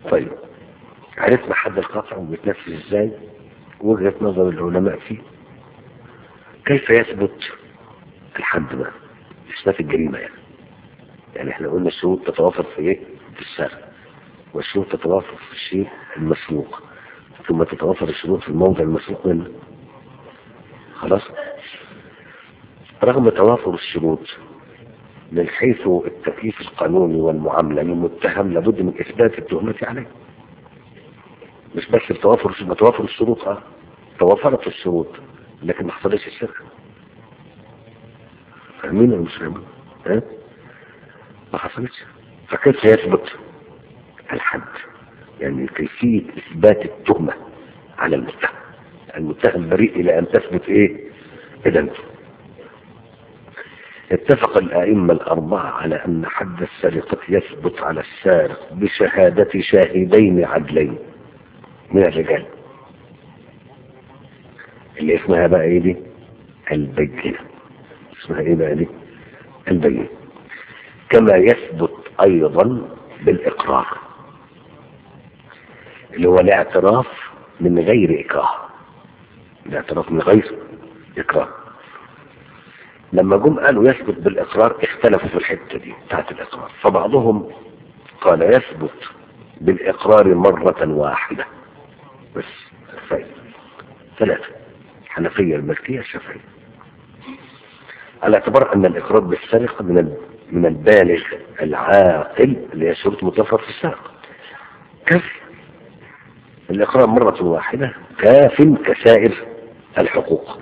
طيب عرفنا حد القطع وبيتنفذ ازاي وجهة نظر العلماء فيه كيف يثبت الحد بقى اثبات الجريمة يعني يعني احنا قلنا الشروط تتوافر في ايه في السرقة والشروط تتوافر في الشيء المسروق ثم تتوافر الشروط في الموضع المسروق منه خلاص رغم توافر الشروط من حيث التكليف القانوني والمعاملة للمتهم لابد من إثبات التهمة عليه مش بس بتوافر بتوافر الشروط اه توافرت الشروط لكن ما حصلش السرقة فاهمين ولا مش فاهمين؟ ها؟ ما حصلتش فكيف يثبت الحد يعني كيفية إثبات التهمة على المتهم المتهم بريء إلى أن تثبت إيه إدانته اتفق الأئمة الأربعة على أن حد السرقة يثبت على السارق بشهادة شاهدين عدلين من الرجال اللي اسمها بقى ايه دي البينة اسمها ايه بقى دي البينة كما يثبت ايضا بالاقرار اللي هو الاعتراف من غير اكراه الاعتراف من غير اكراه لما جم قالوا يثبت بالاقرار اختلفوا في الحته دي بتاعت الاقرار فبعضهم قال يثبت بالاقرار مره واحده بس كفايه ثلاثه الحنفيه المالكيه الشافعيه على اعتبار ان الاقرار بالسرقه من من البالغ العاقل اللي هي شروط متوفر في السرقه كف الاقرار مره واحده كاف كسائر الحقوق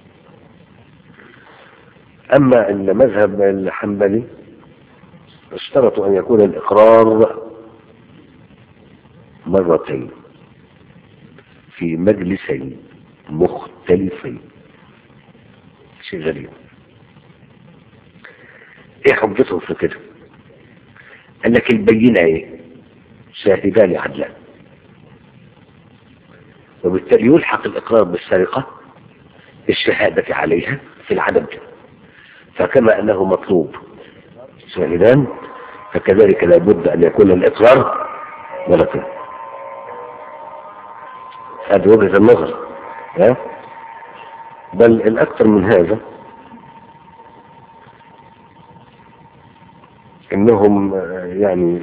أما المذهب الحنبلي اشترطوا أن يكون الإقرار مرتين في مجلسين مختلفين شيء غريب ايه حجتهم في كده قال لك البينة ايه شاهدان عدلان وبالتالي يلحق الإقرار بالسرقة الشهادة عليها في العدم ده فكما أنه مطلوب شاهدان فكذلك لابد أن يكون الإقرار مرتين هذه وجهة النظر ها؟ بل الأكثر من هذا إنهم يعني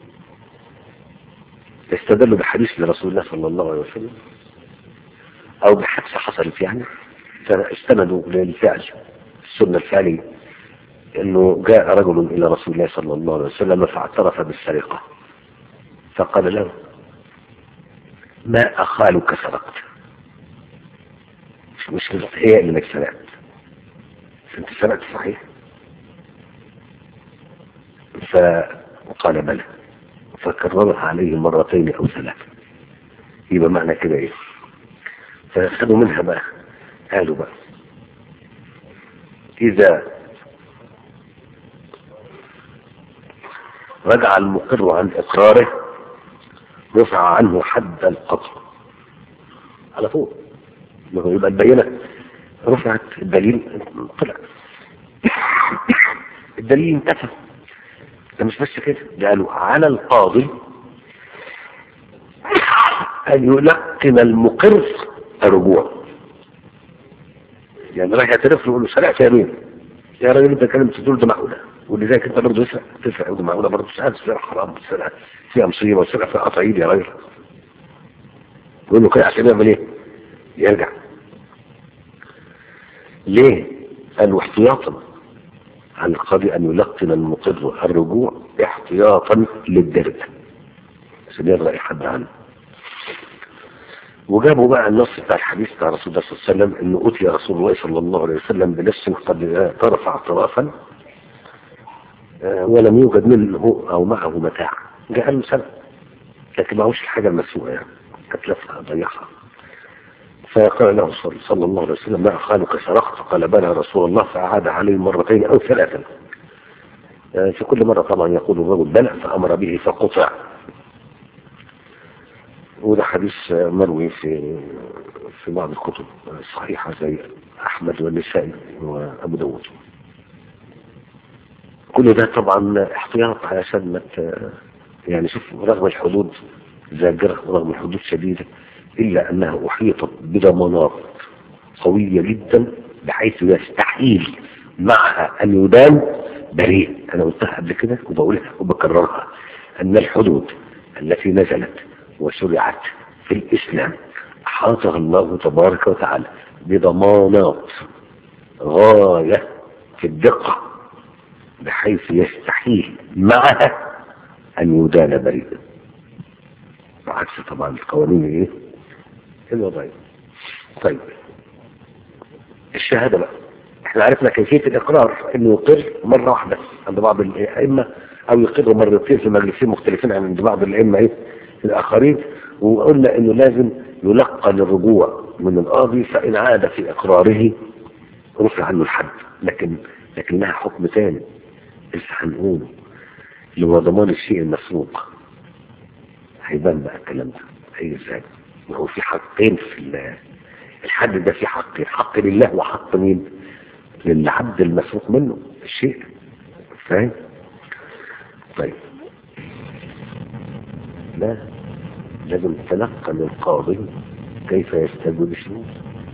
استدلوا بحديث لرسول الله صلى الله عليه وسلم أو بحادثة حصلت يعني فاستندوا للفعل السنة الفعلية انه جاء رجل الى رسول الله صلى الله عليه وسلم فاعترف بالسرقة فقال له ما اخالك سرقت مش مشكلة هي انك سرقت انت سرقت صحيح فقال بلى فكررها عليه مرتين او ثلاثة يبقى معنى كده ايه فاخذوا منها بقى قالوا بقى إذا رجع المقر عن إقراره رفع عنه حد القتل على طول يبقى البينة رفعت الدليل طلع الدليل انتفى ده مش بس كده ده قالوا على القاضي أن يلقن المقر الرجوع يعني راح يعترف له يقول له سرقت يا مين يا راجل انت كلمة تقول ده معقولة ولذلك انت برضه تسرق تسرق وده معقولة برضه سرقة السرقة حرام السرقة فيها مصيبة والسرقة فيها قطع ايد يا راجل يقول له كده عشان يعمل ايه؟ يرجع ليه؟ قالوا احتياطا على القاضي ان يلقن المقر الرجوع احتياطا للدرب عشان يرضى حد عنه وجابوا بقى النص بتاع الحديث بتاع رسول الله صلى الله عليه وسلم انه اتي رسول الله صلى الله عليه وسلم بنفس قد طرف اعترافا ولم يوجد منه او معه متاع جاء له سنة لكن معهوش الحاجة المسروقة يعني اتلفها ضيعها فقال له صلى الله عليه وسلم ما أخالك سرقت قال بلى رسول الله فأعاد عليه مرتين أو ثلاثا في كل مرة طبعا يقول الرجل بلى فأمر به فقطع وده حديث مروي في في بعض الكتب الصحيحة زي أحمد والنسائي وأبو داود كل ده طبعا احتياط عشان ما يعني شوف رغم الحدود زاجرة رغم الحدود شديدة إلا أنها أحيطت بضمانات قوية جدا بحيث يستحيل معها أن يدان بريء أنا قلتها قبل كده وبقولها وبكررها أن الحدود التي نزلت وشرعت في الإسلام أحاطها الله تبارك وتعالى بضمانات غاية في الدقة بحيث يستحيل معها أن يدان بريئا بعكس طبعا القوانين ايه الوضعية طيب الشهادة بقى احنا عرفنا كيفية الإقرار انه يقر مرة واحدة عند بعض الأئمة أو يقر مرتين في مجلسين مختلفين عند بعض الأئمة ايه الآخرين وقلنا انه لازم يلقى للرجوع من القاضي فإن عاد في إقراره رفع عنه الحد لكن لكن لها حكم ثاني لسه هنقوله اللي هو ضمان الشيء المسروق هيبان بقى الكلام ده هي ازاي ما هو في حقين في ال- الحد ده في حقين حق لله وحق مين للعبد المسروق منه الشيء فاهم طيب لا لازم تلقى للقاضي كيف يستجوب الشروط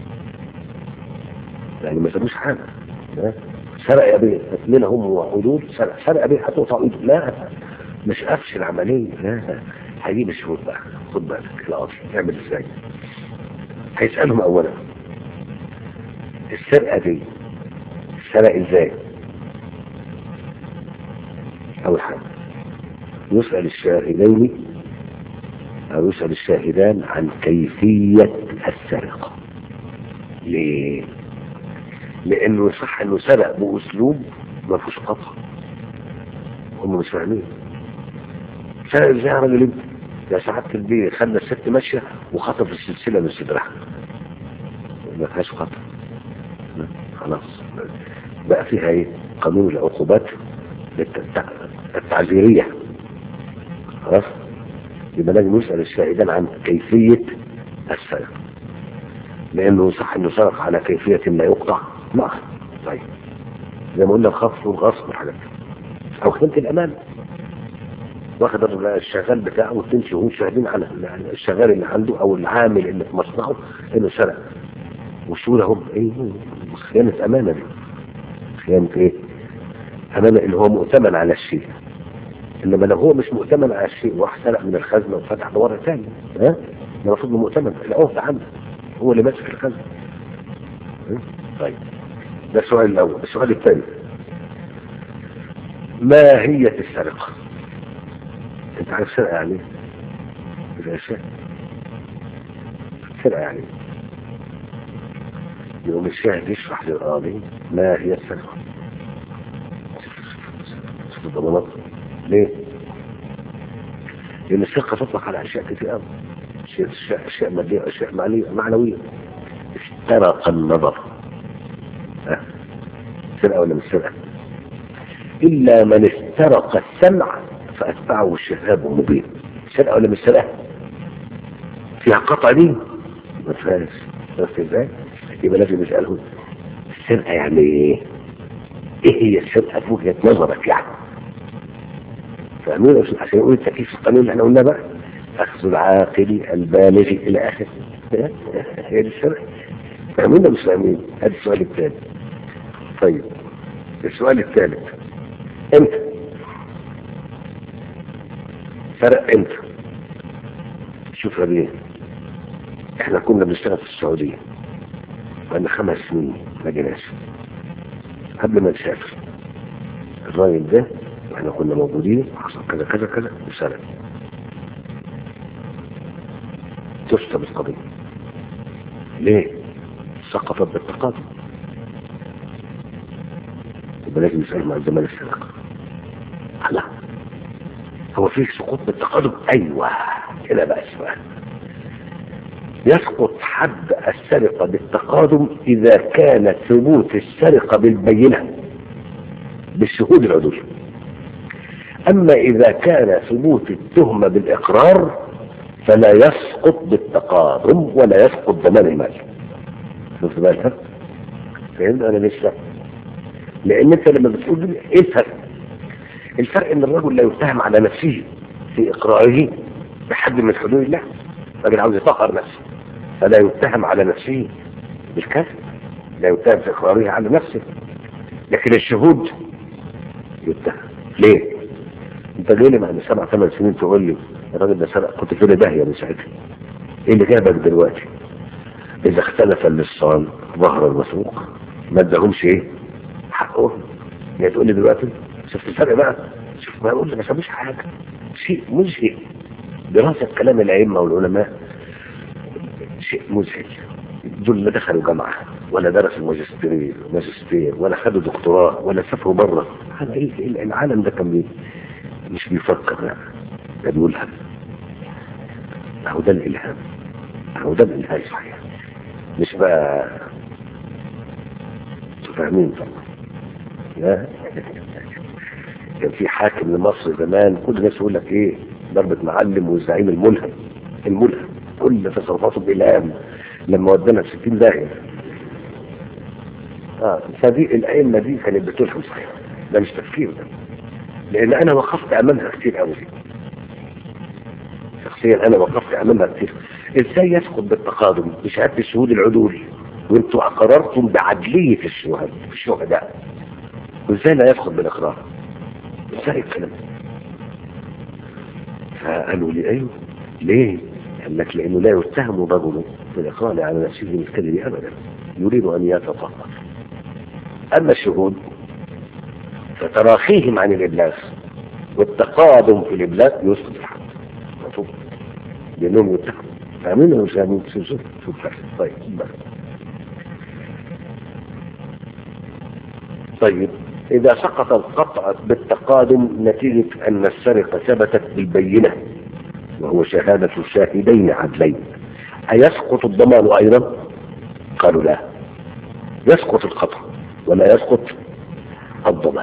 يعني ما سابوش حاجه لا. سرق يا بيه اثنين هم وحدود سرق سرق يا بيه هتقطع ايده لا مش قفش العمليه لا هجيب الشروط بقى خد بالك القاضي يعمل ازاي هيسالهم اولا السرقه دي سرق ازاي اول حاجه يسال الشاهدين أو يسأل الشاهدان عن كيفية السرقة ليه؟ لأنه يصح أنه سرق بأسلوب ما فيهوش قطع هم مش فاهمين سرق ازاي يا راجل انت يا سعادة البيه خلى الست ماشية وخطف السلسلة من صدرها ما فيهاش قطع خلاص بقى فيها ايه قانون العقوبات الت- التعزيرية خلاص يبقى لازم يسأل الشاهدان عن كيفية السرقة لأنه صح إنه سرق على كيفية لا يقطع لا طيب زي ما قلنا الخطف والغصب والحاجات دي. أو خدمة الأمان واخد الشغال بتاعه وتمشي وهم شاهدين على الشغال اللي عنده أو العامل اللي في مصنعه إنه سرق وشو هم إيه خيانة أمانة دي خيانة إيه؟ أمانة اللي هو مؤتمن على الشيء انما لو هو مش مؤتمن على الشيء وراح سرق من الخزنه وفتح دوار ثاني ها المفروض انه مؤتمن العهده عنده هو اللي ماسك الخزنه ها؟ طيب ده السؤال الاول السؤال الثاني ماهية السرقة انت عارف سرقة يعني ايه؟ زي الشيء سرقة يعني ايه؟ يقوم الشاهد يشرح للقاضي ما هي السرقة شوف الضمانات ليه؟ لأن الثقة تطلق على أشياء كتير قوي أشياء أشياء مادية أشياء معنوية معنوية استرق النظر ها سرقة ولا مش سرقة؟ إلا من استرق السمع فأتبعه الشهاب مبين سرقة ولا مش سرقة؟ فيها قطع دي؟ ما فيهاش بس ازاي؟ يبقى لازم يسأله السرقة يعني ايه؟ ايه هي السرقة في وجهة نظرك يعني؟ فاهمين عشان يقول التكييف القانون اللي احنا قلنا بقى اخذ العاقل البالغ الى اخره هي دي السرقه فاهمين ولا مش فاهمين هذا السؤال الثاني طيب السؤال الثالث امتى سرق امتى شوف يا بيه احنا كنا بنشتغل في السعوديه بقالنا خمس سنين ما جيناش قبل ما نسافر الراجل ده واحنا كنا موجودين حصل كذا كذا كذا وسرق تشتم القضية ليه؟ سقطت بالتقادم يبقى لازم نسأل عن زمان السرقة لا هو في سقوط بالتقادم ايوه كده بقى السؤال يسقط حد السرقة بالتقادم إذا كان ثبوت السرقة بالبينة بالشهود العدول أما إذا كان ثبوت التهمة بالإقرار فلا يسقط بالتقادم ولا يسقط ضمان المال شفت بالك فهمت أنا لسه لأن أنت لما بتقول لي إيه الفرق الفرق إن الرجل لا يتهم على نفسه في إقراره بحد من حدود الله الراجل عاوز يطهر نفسه فلا يتهم على نفسه بالكذب لا يتهم في اقراره على نفسه لكن الشهود يتهم ليه؟ انت جاي لي بعد سبع ثمان سنين تقول لي الراجل ده سرق كنت في داهيه من ساعتها ايه اللي جابك دلوقتي؟ اذا اختلف اللصان ظهر المسروق ما ادهمش ايه؟ حقهم يعني تقول لي دلوقتي شفت الفرق بقى شوف ما اقول لك ما سابوش حاجه شيء مذهل دراسه كلام الائمه والعلماء شيء مذهل دول لا دخلوا جامعه ولا درسوا ماجستير ماجستير ولا خدوا دكتوراه ولا سافروا بره هذا ايه إيه العالم ده كان بيه مش بيفكر لا ده بيلهم اهو ده الالهام اهو ده الالهام صحيح مش بقى انتوا فاهمين طبعا لا كان في حاكم لمصر زمان كل الناس يقول لك ايه ضربة معلم والزعيم الملهم الملهم كل تصرفاته بإلهام لما ودانا في 60 داهية اه فدي الأئمة دي كانت بتلهم صحيح ده مش تفكير ده لأن أنا وقفت أمامها كتير قوي شخصيا أنا وقفت أمامها كتير إزاي يسقط بالتقادم بشهادة الشهود العدول وانتوا أقررتم بعدلية الشهداء الشهداء وإزاي لا يسقط بالإقرار ازاي الكلام ده؟ فقالوا لي ايوه ليه قال لك لانه لا يتهم رجل بالاقرار على نفسه بالكذب ابدا يريد ان يتطهر اما الشهود فتراخيهم عن الابلاغ والتقادم في الابلاغ يسقط الحد مفهوم لانهم يتهموا فاهمين ولا مش فاهمين شوف شوف شوف طيب بس. طيب إذا سقط القطع بالتقادم نتيجة أن السرقة ثبتت بالبينة وهو شهادة شاهدين عدلين أيسقط الضمان أيضا؟ قالوا لا يسقط القطع ولا يسقط الضمان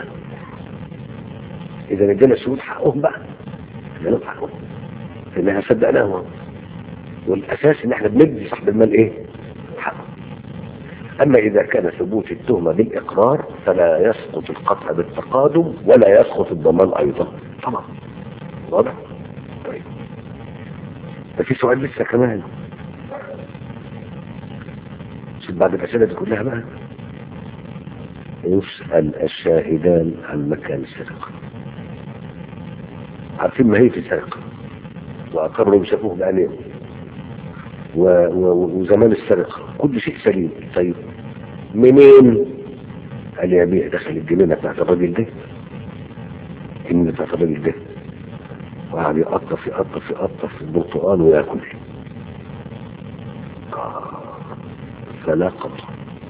إذا ادينا شهود حقهم بقى ادينا حقهم إنها صدقناهم والأساس إن إحنا بندي صاحب المال إيه؟ حقه أما إذا كان ثبوت التهمة بالإقرار فلا يسقط القطع بالتقادم ولا يسقط الضمان أيضا طبعا واضح؟ طيب ده في سؤال لسه كمان شوف بعد الأسئلة دي كلها بقى يسأل الشاهدان عن مكان السرقة عارفين ما هي في السرقة وأقروا بشافوه بعينيهم و... و... وزمان السرقة كل شيء سليم طيب منين قال يا بيه دخل الجنينة بتاعت الراجل ده الجنينة بتاعت الراجل ده وقعد يقطف يقطف يقطف البرتقال وياكل آه. فلا قطع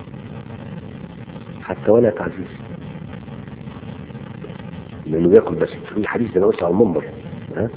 حتى ولا تعزيز لانه بياكل بس في الحديث ده انا قلت على المنبر ها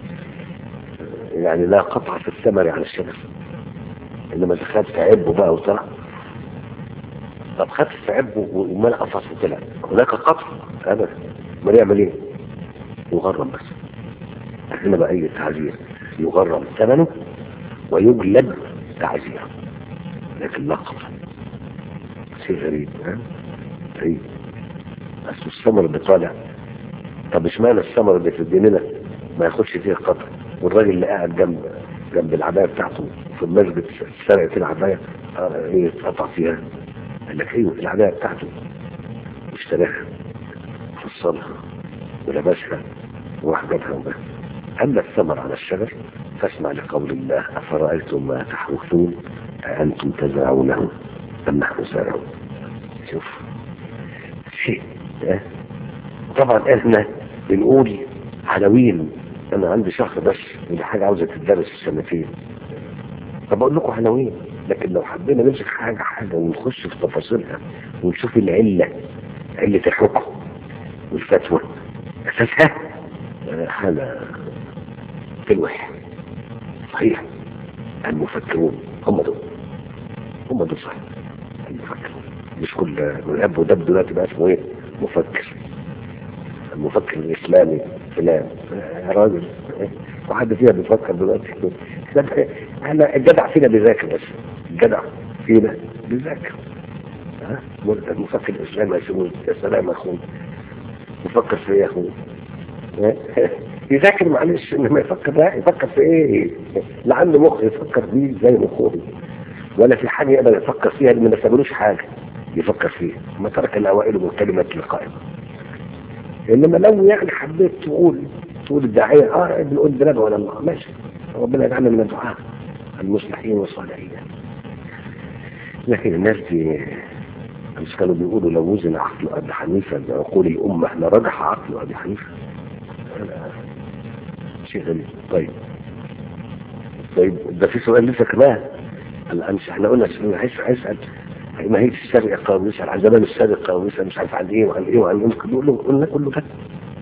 يعني لا قطع في الثمر على الشجر انما اذا خدت عبه بقى وطلع طب خدت في عبه ومال قفص وطلع هناك قطع ابدا ما يعمل ايه يغرم بس هنا بقى اي تعزير يغرم ثمنه ويجلب تعزيره لكن لا قطع شيء غريب ها غريب بس الثمر اللي طالع طب اشمعنى الثمر اللي في الجنينه ما ياخدش فيه قطع والراجل اللي قاعد جنب جنب العبايه بتاعته في المسجد سرقت العبايه آه، ايه اتقطع فيها قال لك ايوه العبايه بتاعته اشتراها فصلها ولبسها واحجبها وبس اما الثمر على الشجر فاسمع لقول الله افرايتم ما تحرثون اانتم تزرعونه ام نحن زارعون شوف شيء اه؟ طبعا احنا بنقول عناوين انا عندي شهر بس ودي حاجه عاوزه تدرس في سنتين طب اقول لكم عناوين لكن لو حبينا نمسك حاجه حاجه ونخش في تفاصيلها ونشوف العله عله الحكم والفتوى اساسها آه، حاله تلوح صحيح المفكرون هم دول هم دول صحيح المفكرون مش كل اب ودب دلوقتي بقى اسمه ايه مفكر المفكر الاسلامي فلان يا راجل وحد فينا بيفكر دلوقتي احنا الجدع فينا بيذاكر بس الجدع فينا بيذاكر ها المفكر الاسلامي يا سيدي يا سلام يا اخوي مفكر في ايه يا اخوي يذاكر معلش انما يفكر لا يفكر في ايه لا عنده مخ يفكر فيه زي مخه ولا في حاجه يقدر يفكر فيها اللي ما نسبلوش حاجه يفكر فيها ما ترك الاوائل من كلمه القائمه انما لو يعني حبيت تقول تقول الداعيه اه بنقول بندعو الى الله ماشي ربنا يجعلنا من الدعاء المصلحين والصالحين لكن الناس دي مش كانوا بيقولوا لو وزن عقل ابي حنيفه بعقول الامه لرجح عقل ابي حنيفه شيء غريب طيب طيب ده في سؤال لسه كمان الان احنا قلنا عايز هيسال ما هي السرقه ويسال عن زمان السرقه ويسال مش عارف عن ايه وعن ايه وعن ايه ممكن نقول له قلنا كله ده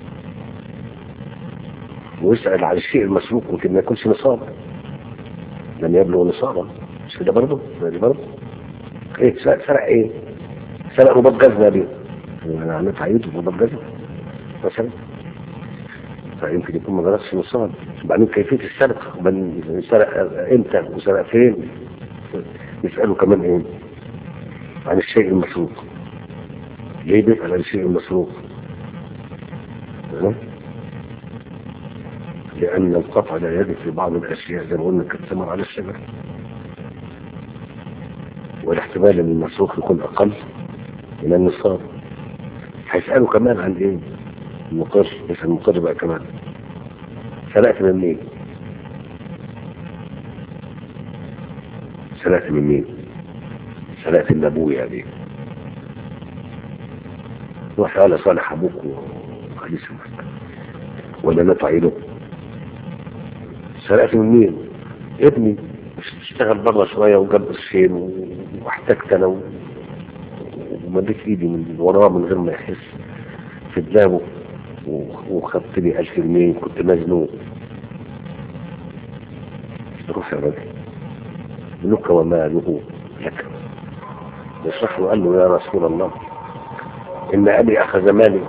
ويسال عن الشيء المسروق ممكن ما يكونش نصابا لم يبلغ نصابا مش كده برضه دي برضه ايه سرق, سرق ايه سرق رباط جزمه دي انا عملت عيوته رباط جزمه مثلا فيمكن يكون ما بلغش نصاب وبعدين كيفيه السرقه وبعدين سرق امتى وسرق فين يسالوا كمان ايه عن الشيء المسروق ليه بيسال عن الشيء المسروق لأن القطع لا يجد في بعض الأشياء زي ما قلنا كالثمر على الشجر والاحتمال أن المسروق يكون أقل من النصاب هيسألوا كمان عن إيه؟ المقر بس المقر بقى كمان سرقت من مين؟ سرقت من مين؟ سرقت من أبويا دي روح قال صالح أبوك وعليه سمك ولا نطع له سرقت من مين ابني اشتغل بره شوية وجاب قرشين واحتجت انا ومديت ايدي من وراه من غير ما يحس في دماغه وخدت لي 1000 جنيه كنت مزنوق روح يا راجل ابنك وماله لك يصح له قال له يا رسول الله ان ابي اخذ مالي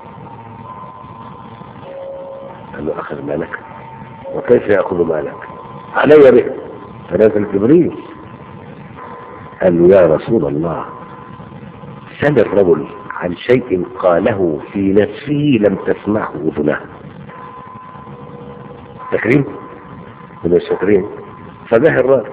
قال له اخذ مالك وكيف يأخذ مالك علي به فنزل جبريل قال له يا رسول الله سل الرجل عن شيء قاله في نفسه لم تسمعه اذنه فاكرين من الشاكرين فجاه الراجل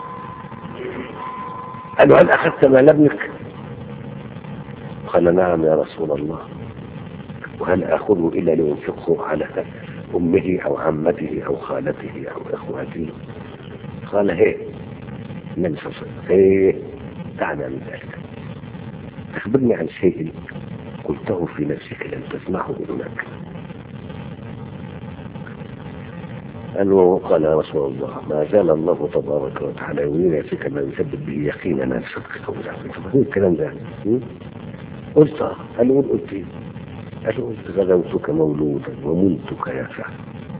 قال له هل اخذت مال ابنك قال نعم يا رسول الله وهل اخذه الا لينفقه على أمه أو عمته أو خالته أو إخواته قال هي النبي صلى الله عليه وسلم هي دعنا من ذلك أخبرني عن شيء قلته في نفسك لم تسمعه أذنك قال وقال يا رسول الله ما زال الله تبارك وتعالى يرينا فيك ما يثبت به يقيننا بصدقك وزعمك فهو الكلام ده قلت قال قول قلت ايه قال قلت غدوتك مولودا وملتك يا فعل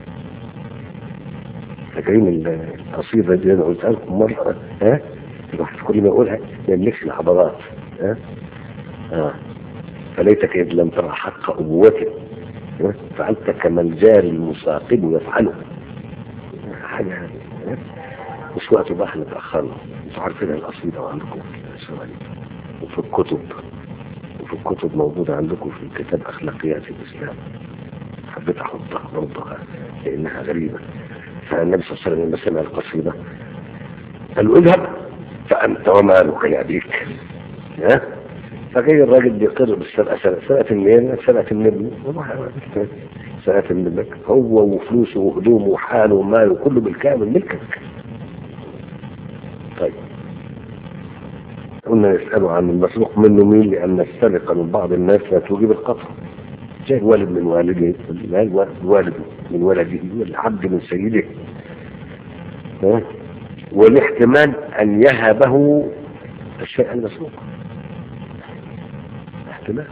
فاكرين القصيدة دي انا قلتها لكم مرة ها الواحد كل ما يقولها ما يملكش العبرات ها ها فليتك إذ لم ترى حق أبوته فعلت كما الجار المساقب يفعله حاجة مش وقت بقى احنا تأخرنا انتوا عارفين القصيدة وعندكم في السؤالي وفي الكتب وفي الكتب موجودة عندكم في كتاب أخلاقيات الإسلام حبيت أحطها برضها لأنها غريبة فالنبي صلى الله عليه وسلم لما سمع القصيدة قال له اذهب فأنت ومالك يأتيك ها فجاي الراجل بيقر بالسرقة سرقة منين؟ سرقة من ابنه سرقة من ابنك هو وفلوسه وهدومه وحاله وماله كله بالكامل ملكك طيب قلنا يسألوا عن المسروق منه مين لأن السرقة من بعض الناس لا توجب القطع جاء الوالد من والده لا الوالد من ولده والعبد من سيده والاحتمال أن يهبه الشيء المسروق احتمال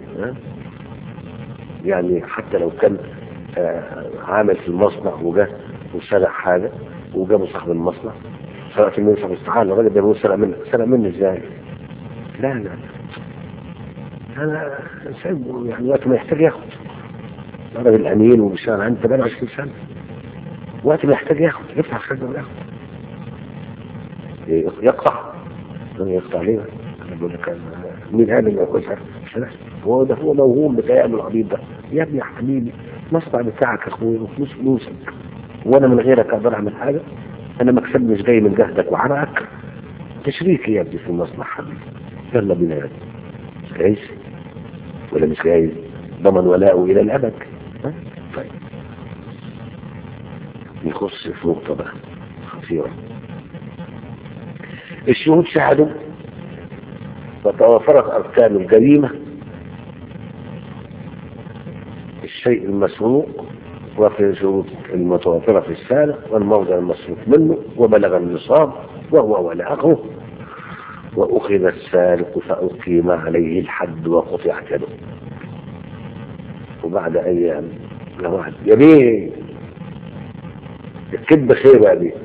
يعني حتى لو كان عامل في المصنع وجه وسرق حاجة وجابه صاحب المصنع سرقت منه صاحب استعانة الراجل ده بيقول سرق منه سرق مني ازاي؟ لا لا انا سايبه يعني وقت ما يحتاج ياخد راجل امين وبيشتغل عندي 28 سنة وقت ما يحتاج ياخد يفتح الخزنة وياخد يقطع يقطع ليه؟ انا بقول لك مين قال انه ياكلها هو ده هو موهوم بتهيأله العبيط ده يا ابني يا حبيبي المصنع بتاعك يا اخويا وفلوس فلوسك وانا من غيرك اقدر اعمل حاجه انا مكسب مش جاي من جهدك وعرقك تشريكي يا ابني في المصنع حبيبي يلا بينا يا ابني مش جايز ولا مش جايز ضمن ولاءه الى الابد ها؟ طيب نخش في نقطة بقى خطيرة الشهود شهدوا وتوافرت أركان الجريمة الشيء المسروق وفي الشروط المتوفرة في السارق والموضع المسروق منه وبلغ النصاب وهو ولا أخوه وأخذ السارق فأقيم عليه الحد وقطعت يده وبعد أيام يا واحد يا بيه الكذب خيبة يا بيه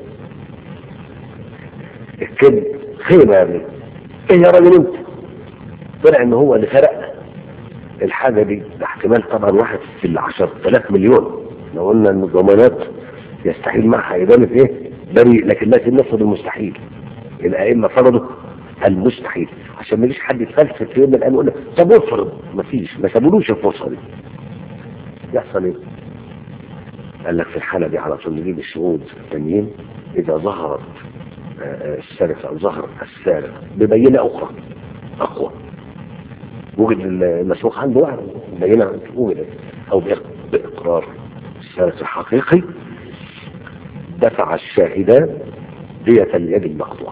الكذب خيبة يا بيه ايه يا راجل انت طلع ان هو اللي سرق الحاجة دي ده احتمال طبعا واحد في العشر تلاف مليون لو قلنا ان الضمانات يستحيل معها إدانة ايه بريء لكن لازم نفرض المستحيل الأئمة فرضوا المستحيل عشان ما يجيش حد يتفلسف في يوم من الأيام يقول لك طب افرض مفيش ما سابولوش الفرصة دي يحصل ايه؟ قال لك في الحالة دي على طول نجيب الشهود التانيين إذا ظهرت السارق أو ظهر السارق ببينة أخرى أقوى وجد المسروق عنده واحد بينة وجدت أو بإقرار السارق الحقيقي دفع الشاهدان دية اليد المقطوعة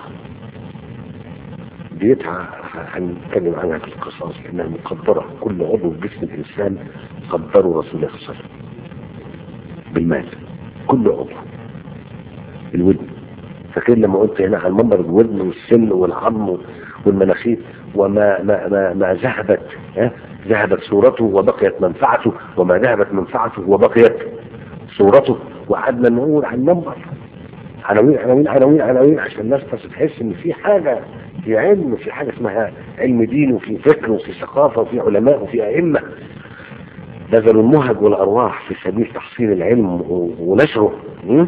ديتها هنتكلم عنها في القصاص لأنها مقدرة كل عضو في جسم الإنسان قدره رسول الله صلى الله عليه وسلم بالمال كل عضو الودن فاكر لما قلت هنا على المنبر الودن والسن والعظم والمناخير وما ما ما, ما ذهبت ها ذهبت صورته وبقيت منفعته وما ذهبت منفعته وبقيت صورته وقعدنا نقول على المنبر عناوين عناوين عناوين عناوين عشان الناس بس تحس ان في حاجه في علم وفي حاجه اسمها علم دين وفي فكر وفي ثقافه وفي علماء وفي ائمه بذلوا المهج والارواح في سبيل تحصيل العلم ونشره م?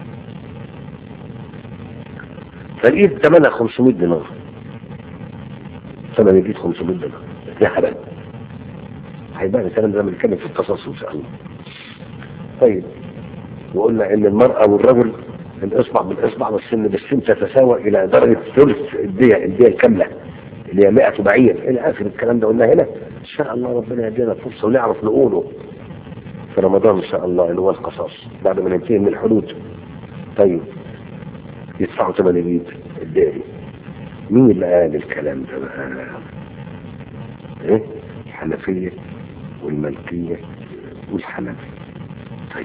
فالايد ثمنها 500 دينار ثمن الايد 500 دينار ده هبل هيبقى الكلام ده بنتكلم في القصص ان شاء الله طيب وقلنا ان المرأة والرجل الاصبع بالاصبع والسن بالسن تتساوى الى درجة ثلث الدية الدية الكاملة اللي هي 100 بعير الى اخر الكلام ده قلنا هنا ان شاء الله ربنا يدينا فرصة ونعرف نقوله في رمضان ان شاء الله اللي هو القصاص بعد ما ننتهي من الحدود طيب يدفعوا ثمن اليد الدية دي مين اللي قال الكلام ده بقى ايه الحنفية والملكية والحنفي طيب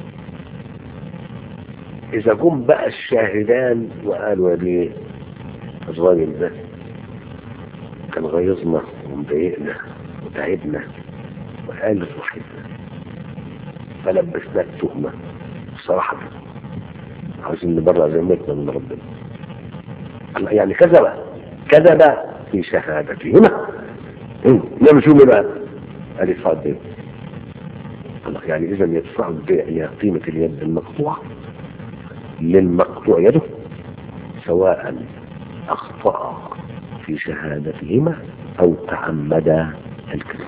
اذا جم بقى الشاهدان وقالوا يا بيه الراجل ده كان غيظنا ومضايقنا وتعبنا وقال صاحبنا فلبسنا التهمة صراحة عاوزين نبرع ذمتنا من ربنا يعني كذب كذب في شهادتهما نعمل شو بقى قال يدفع الدين الله يعني اذا يدفع البيع قيمة اليد المقطوعة للمقطوع يده سواء اخطأ في شهادتهما او تعمد الكذب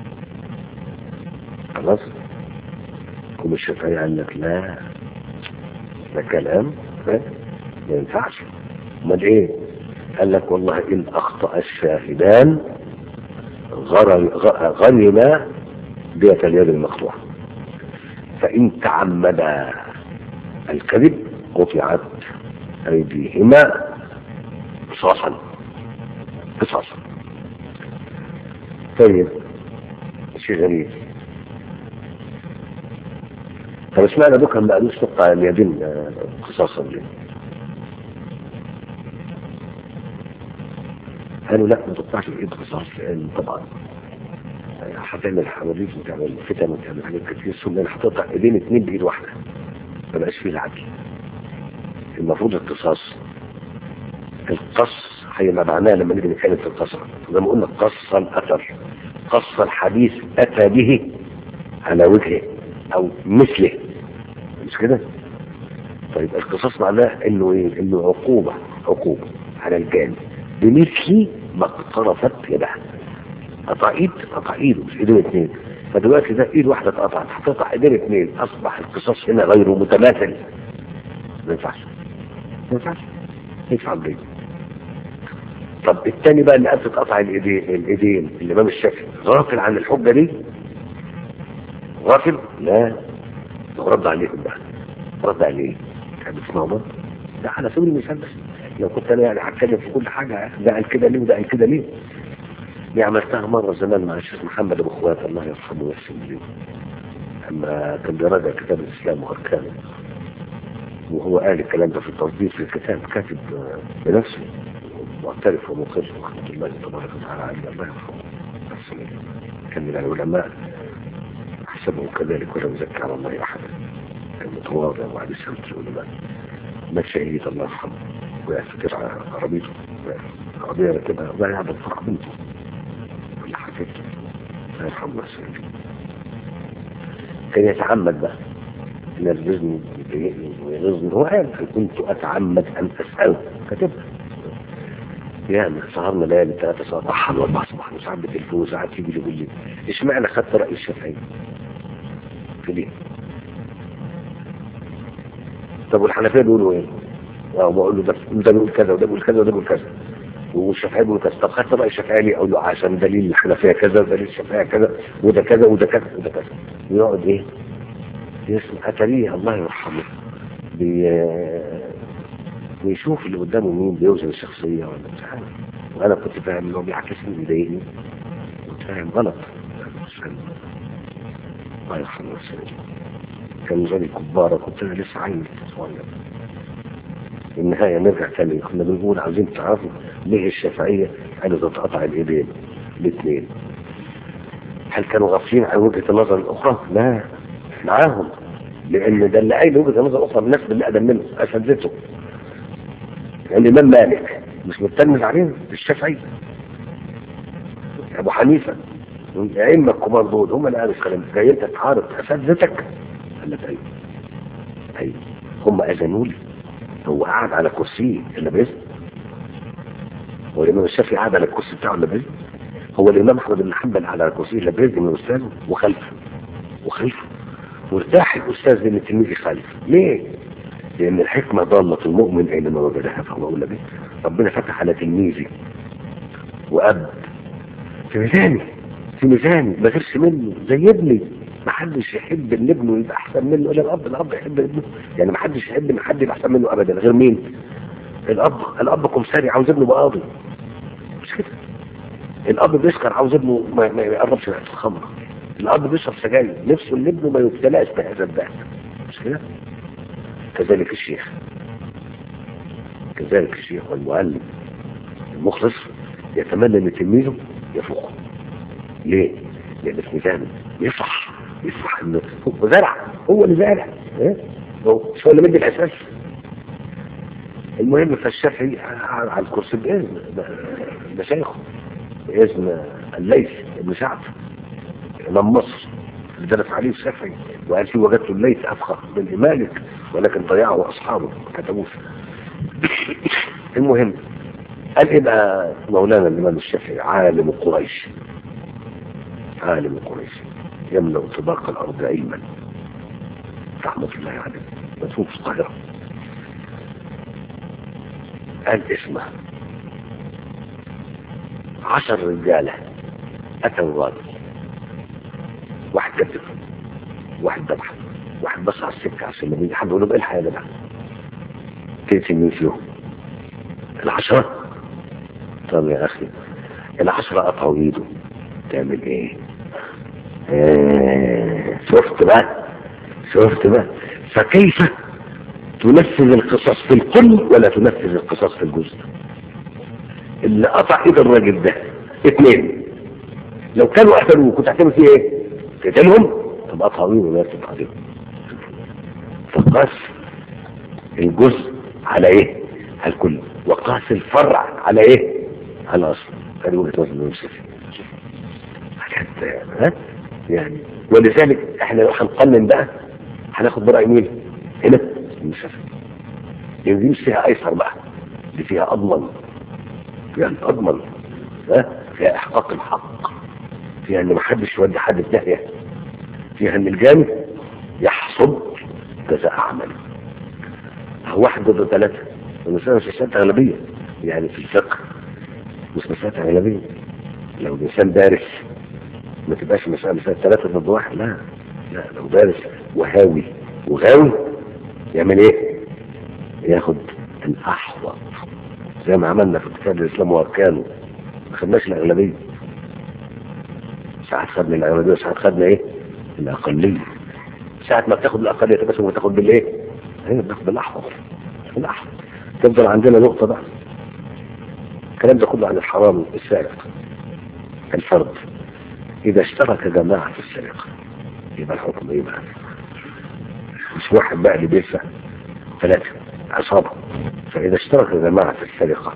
خلاص حكم الشافعي قال لك لا ده كلام ما ينفعش امال ايه قال لك والله ان اخطأ الشاهدان غنم دية اليد المقطوعة فإن تعمد الكذب قطعت أيديهما قصاصا قصاصا طيب شيء غريب طب اشمعنى دوكا ما قالوش تقطع اليدين قصاصا ليه؟ قالوا لا ما تقطعش الايد قصاص لان طبعا هتعمل حواديت وتعمل فتن وتعمل حاجات كتير ثم انا هتقطع ايدين اتنين بايد واحده ما بقاش فيه العدل المفروض القصاص القص هيبقى معناه لما نيجي نتكلم في القصر زي ما قلنا قص الاثر قص الحديث اتى به على وجهه او مثله مش كده طيب القصاص معناه انه ايه انه عقوبه عقوبه على الجانب بمثل ما اقترفت يدها قطع ايد قطع ايده مش ايدين اثنين فدلوقتي ده ايد واحده اتقطعت هتقطع ايدين اثنين اصبح القصاص هنا غير متماثل ما ينفعش ما ينفعش ينفع بيه طب الثاني بقى اللي قال تتقطع الايدين الايدين الامام الشافعي غافل عن الحجه دي غافل لا رد عليهم بقى رد عليه كان بتسمعوا برضه ده على سبيل المثال بس لو كنت انا يعني هتكلم في كل حاجه ده قال كده ليه وده قال كده ليه دي عملتها مره زمان مع الشيخ محمد ابو خوات الله يرحمه ويحسن اليه اما كان بيراجع كتاب الاسلام واركانه وهو قال الكلام ده في التصدير في الكتاب كاتب بنفسه معترف ومقر رحمه الله تبارك وتعالى عليه الله يرحمه ويحسن اليه كان من العلماء حسبه كذلك ولم يزكى على الله احدا كان متواضع وعلى سنة العلماء ما شهيد الله يرحمه ويفتكر عربيته عربية ركبها لا يعبد فرق بنته ولا حفظته الله يرحمه ويسلم كان يتعمد بقى ينرفزني يضايقني ويغيظني هو قال كنت اتعمد ان اساله كتبها يعني سهرنا ليالي ثلاثة ساعات أحد وأربع صباح وساعات بتلفون وساعات يجي لي يقول لي اشمعنى خدت رأي الشافعي؟ في ليه؟ طب والحنفية بيقولوا ايه؟ اه بقول له ده ده بيقول كذا وده بيقول كذا وده بيقول كذا والشافعي بيقول كذا طب خدت رأي الشافعي ليه؟ اقول له عشان دليل الحنفية كذا ودليل الشافعية كذا وده كذا وده كذا وده كذا ويقعد ايه؟ يسمع اتاريه الله يرحمه بي ويشوف اللي قدامه مين بيوزن الشخصية ولا مش عارف وانا كنت فاهم انه بيعكسني بيضايقني كنت فاهم غلط مش فاهم الله يرحمه ويسلم كان غني كبارة كنت انا لسه عيل صغير في النهاية نرجع تاني كنا بنقول عايزين تعرفوا ليه الشافعية قالوا تتقطع الايدين الاثنين هل كانوا غافلين عن وجهة النظر الاخرى؟ لا معاهم لان ده اللي قايل وجهة النظر الاخرى الناس اللي اقدم منه اساتذته الامام مالك مش متلمذ عليه الشافعي ابو حنيفه الائمه الكبار دول هم اللي قالوا الكلام جاي انت تعارض اساتذتك قال لك ايوه ايوه هم اذنوا لي هو قاعد على كرسيه اللي بيزن هو الامام الشافعي قاعد على الكرسي بتاعه اللي بيزن هو الامام احمد بن حنبل على كرسيه اللي بيزن من استاذه وخلفه وخلفه وارتاح الاستاذ ان التلميذ يخالف ليه؟ لان الحكمه ضاله المؤمن اينما وجدها فهو اولى به ربنا فتح على تلميذي واب في ميزاني في ميزاني ما غيرش منه زي ابني ما حدش يحب ان ابنه يبقى احسن منه الا الاب الاب يحب ابنه يعني ما حدش يحب ان حد يبقى احسن منه ابدا غير مين الاب الاب كمساري عاوز ابنه يبقى قاضي مش كده الاب بيسكر عاوز ابنه ما, ما يقربش ناحيه الخمر الاب بيشرب سجاير نفسه ان ابنه ما يبتلاش بهذا الباب مش كده كذلك الشيخ كذلك الشيخ والمعلم المخلص يتمنى ان تلميذه يفوقه ليه؟ لان في ميزانه يفرح يفرح انه هو زرع هو اللي زارع ايه؟ هو مش هو اللي مدي الاساس المهم فالشافعي على الكرسي باذن مشايخه باذن الليث بن سعد امام مصر اللي درس عليه الشافعي وقال فيه وجدت الليث افخر من مالك ولكن ضيعه اصحابه ما كتبوش المهم قال ايه بقى مولانا الامام الشافعي عالم قريش عالم قريش يملا طباق الارض علما رحمه الله عليه مدفون في القاهره قال اسمه عشر رجاله اتوا راجل واحد كتف واحد ذبح واحد بص على السكه عشان ما حد يقول له ايه الحياه ده تقتل مين فيهم العشرة طب يا اخي العشرة قطعوا ايده تعمل ايه آه. شفت بقى شفت بقى فكيف تنفذ القصاص في الكل ولا تنفذ القصاص في الجزء اللي قطع ايد الراجل ده اثنين لو كانوا قتلوه كنت هتعمل فيه ايه تقتلهم طب قطعوا ايده ولا تقطع عليهم فقاس الجزء على ايه على الكل وقاس الفرع على ايه على الاصل هذه وجهه نظر يوسف حتى ها يعني ولذلك احنا لو هنقنن بقى هناخد برأي مين هنا المسافر يعني دي مش فيها ايسر بقى دي فيها اضمن يعني اضمن ها فيها احقاق الحق فيها ان محدش يودي حد في داهيه فيها ان الجاني يحصد جزاء عمله هو واحد ضد ثلاثة المسألة مش مسألة أغلبية يعني في الفقه مش مسألة أغلبية لو الإنسان دارس ما تبقاش مسألة مسألة ثلاثة ضد واحد لا لا لو دارس وهاوي وغاوي يعمل ايه؟ ياخد الأحوط زي ما عملنا في كتاب الإسلام وأركانه ما خدناش الأغلبية ساعات خدنا الأغلبية وساعات خدنا ايه؟ الأقلية ساعة ما بتاخد الأقلية بس ما تاخد بالإيه؟ هي بتاخد بالأحوط الأحوط تفضل عندنا نقطة بقى الكلام ده كله عن الحرام السارق الفرد إذا اشترك جماعة في السرقة يبقى الحكم إيه بقى؟ مش واحد بقى اللي بيدفع ثلاثة عصابة فإذا اشترك جماعة في السرقة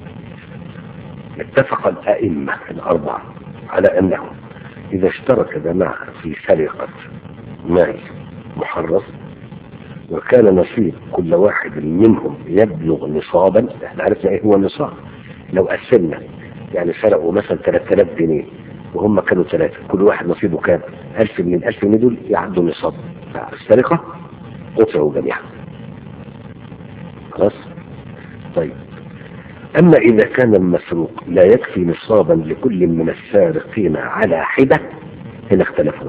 اتفق الأئمة الأربعة على أنه إذا اشترك جماعة في سرقة مال محرص وكان نصيب كل واحد منهم يبلغ نصابا احنا عرفنا ايه هو النصاب لو قسمنا يعني سرقوا مثلا 3000 جنيه وهم كانوا ثلاثة كل واحد نصيبه كام 1000 من ال 1000 جنيه دول يعدوا نصاب السرقة قطعوا جميعا خلاص طيب أما إذا كان المسروق لا يكفي نصابا لكل من السارقين على حدة هنا اختلفوا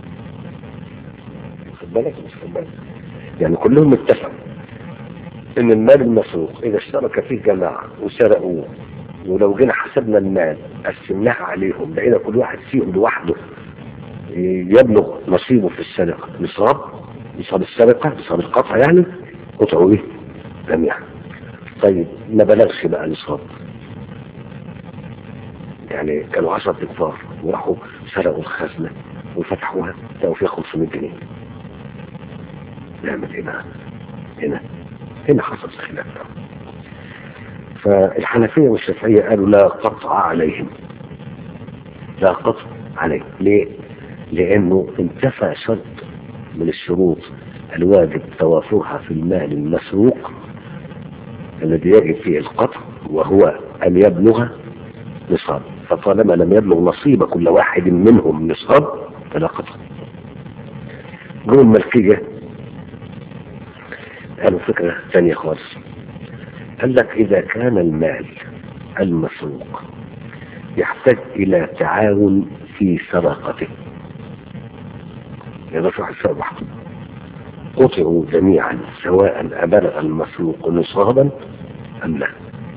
خد بالك مش خد بالك يعني كلهم اتفقوا ان المال المسروق اذا اشترك فيه جماعة وسرقوه ولو جينا حسبنا المال قسمناه عليهم لقينا كل واحد فيهم لوحده يبلغ نصيبه في السرقة نصاب نصاب السرقة نصاب القطع يعني قطعوا ايه جميعا طيب ما بلغش بقى نصاب يعني كانوا 10 تنفار وراحوا سرقوا الخزنة وفتحوها لقوا فيها 500 جنيه نعمل ايه بقى هنا هنا حصل الخلاف فالحنفية والشافعية قالوا لا قطع عليهم لا قطع عليهم ليه لانه انتفى شرط من الشروط الواجب توافرها في المال المسروق الذي يجب فيه القطع وهو ان يبلغ نصاب فطالما لم يبلغ نصيب كل واحد منهم نصاب فلا قطع جم الملكية قالوا فكرة ثانية خالص قال لك إذا كان المال المسروق يحتاج إلى تعاون في سرقته يبقى واحد سرق وحده قطعوا جميعا سواء أبلغ المسروق نصابا أم لا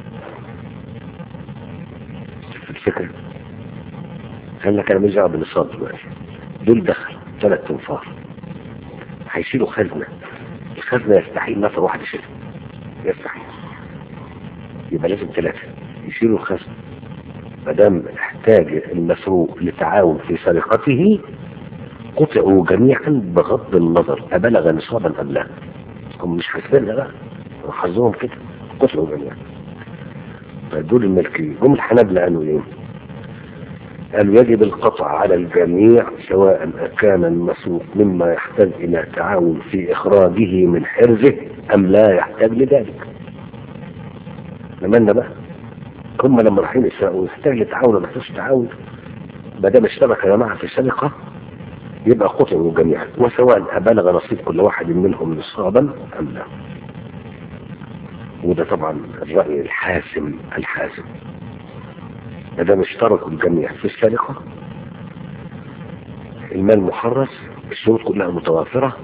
الفكرة قال لك أنا مش دعوه بالنصاب دلوقتي دول دخل ثلاث تنفار هيشيلوا خزنة الخزنة يستحيل نفر واحد يشيلها يستحيل يبقى لازم ثلاثة يشيلوا الخزنة ما دام احتاج المسروق لتعاون في سرقته قطعوا جميعا بغض النظر أبلغ نصابا أم لا هم مش حاسبينها بقى وحظهم كده قطعوا جميعا فدول الملكية هم الحنابلة قالوا ايه قالوا يجب القطع على الجميع سواء كان المسروق مما يحتاج إلى تعاون في إخراجه من حرزه أم لا يحتاج لذلك لمنا بقى هم لما رايحين يسرقوا يحتاج لتعاون ولا يحتاج تعاون ما دام اشترك يا جماعه في السرقه يبقى قطعوا جميعا وسواء أبلغ نصيب كل واحد منهم نصابا أم لا وده طبعا الرأي الحاسم الحاسم ما دام اشتركوا الجميع في السرقة المال محرس الشروط كلها متوافرة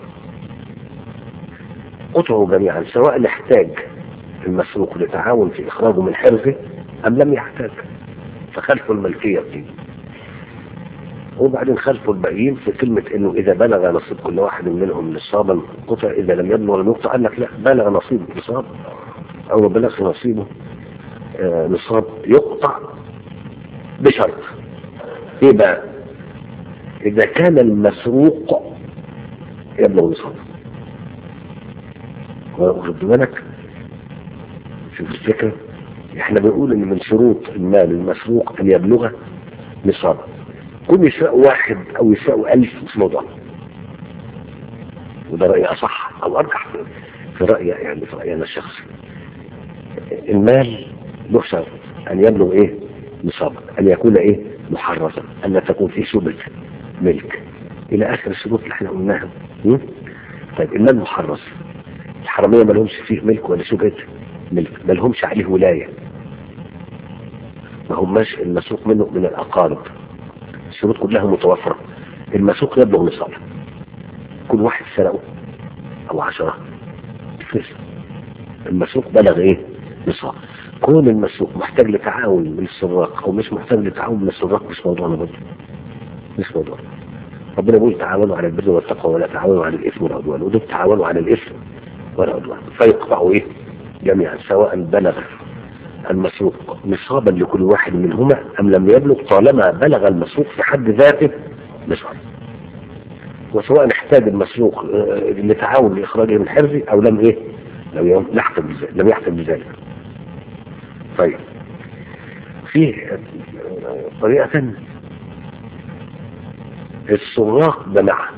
قطعوا جميعا سواء احتاج المسروق لتعاون في إخراجه من حرزه أم لم يحتاج فخلفوا الملكية دي وبعدين خلفوا الباقيين في كلمة انه اذا بلغ نصيب كل واحد منهم نصابا قطع اذا لم يبلغ لم يقطع قال لك لا بلغ نصيب نصاب او ما بلغش نصيبه آه نصاب يقطع بشرط ايه بقى اذا كان المسروق يبلغ نصاب واخد بالك شوف الفكرة احنا بنقول ان من شروط المال المسروق ان يبلغ نصابا كل يسرقوا واحد او يسرقوا الف مش موضوع وده رأيي اصح او ارجح في رأيي يعني في رأيي انا الشخصي المال له شرط ان يبلغ ايه نصابا ان يكون ايه محرزا ان لا تكون فيه شبهه ملك الى اخر الشروط اللي احنا قلناها م? طيب المال محرز الحراميه ما لهمش فيه ملك ولا شبهه ملك ما لهمش عليه ولايه ما هماش المسروق منه من الاقارب الشروط كلها متوفره المسروق يبلغ نصابا كل واحد سرقه او عشرة فلس المسروق بلغ ايه نصاب كون المسروق محتاج لتعاون من السراق او مش محتاج لتعاون من السراق مش موضوعنا برضه مش موضوعنا ربنا بيقول تعاونوا على البر والتقوى ولا تعاونوا على الاثم والعدوان ودول تعاونوا على الاثم والعدوان فيقطعوا ايه جميعا سواء بلغ المسروق نصابا لكل واحد منهما ام لم يبلغ طالما بلغ المسروق في حد ذاته نصاب وسواء احتاج المسروق آه، لتعاون لاخراجه من حرزه او لم ايه لم يحتج بذلك لم يحتج بذلك طيب في آه، طريقة ثانية السراق جماعة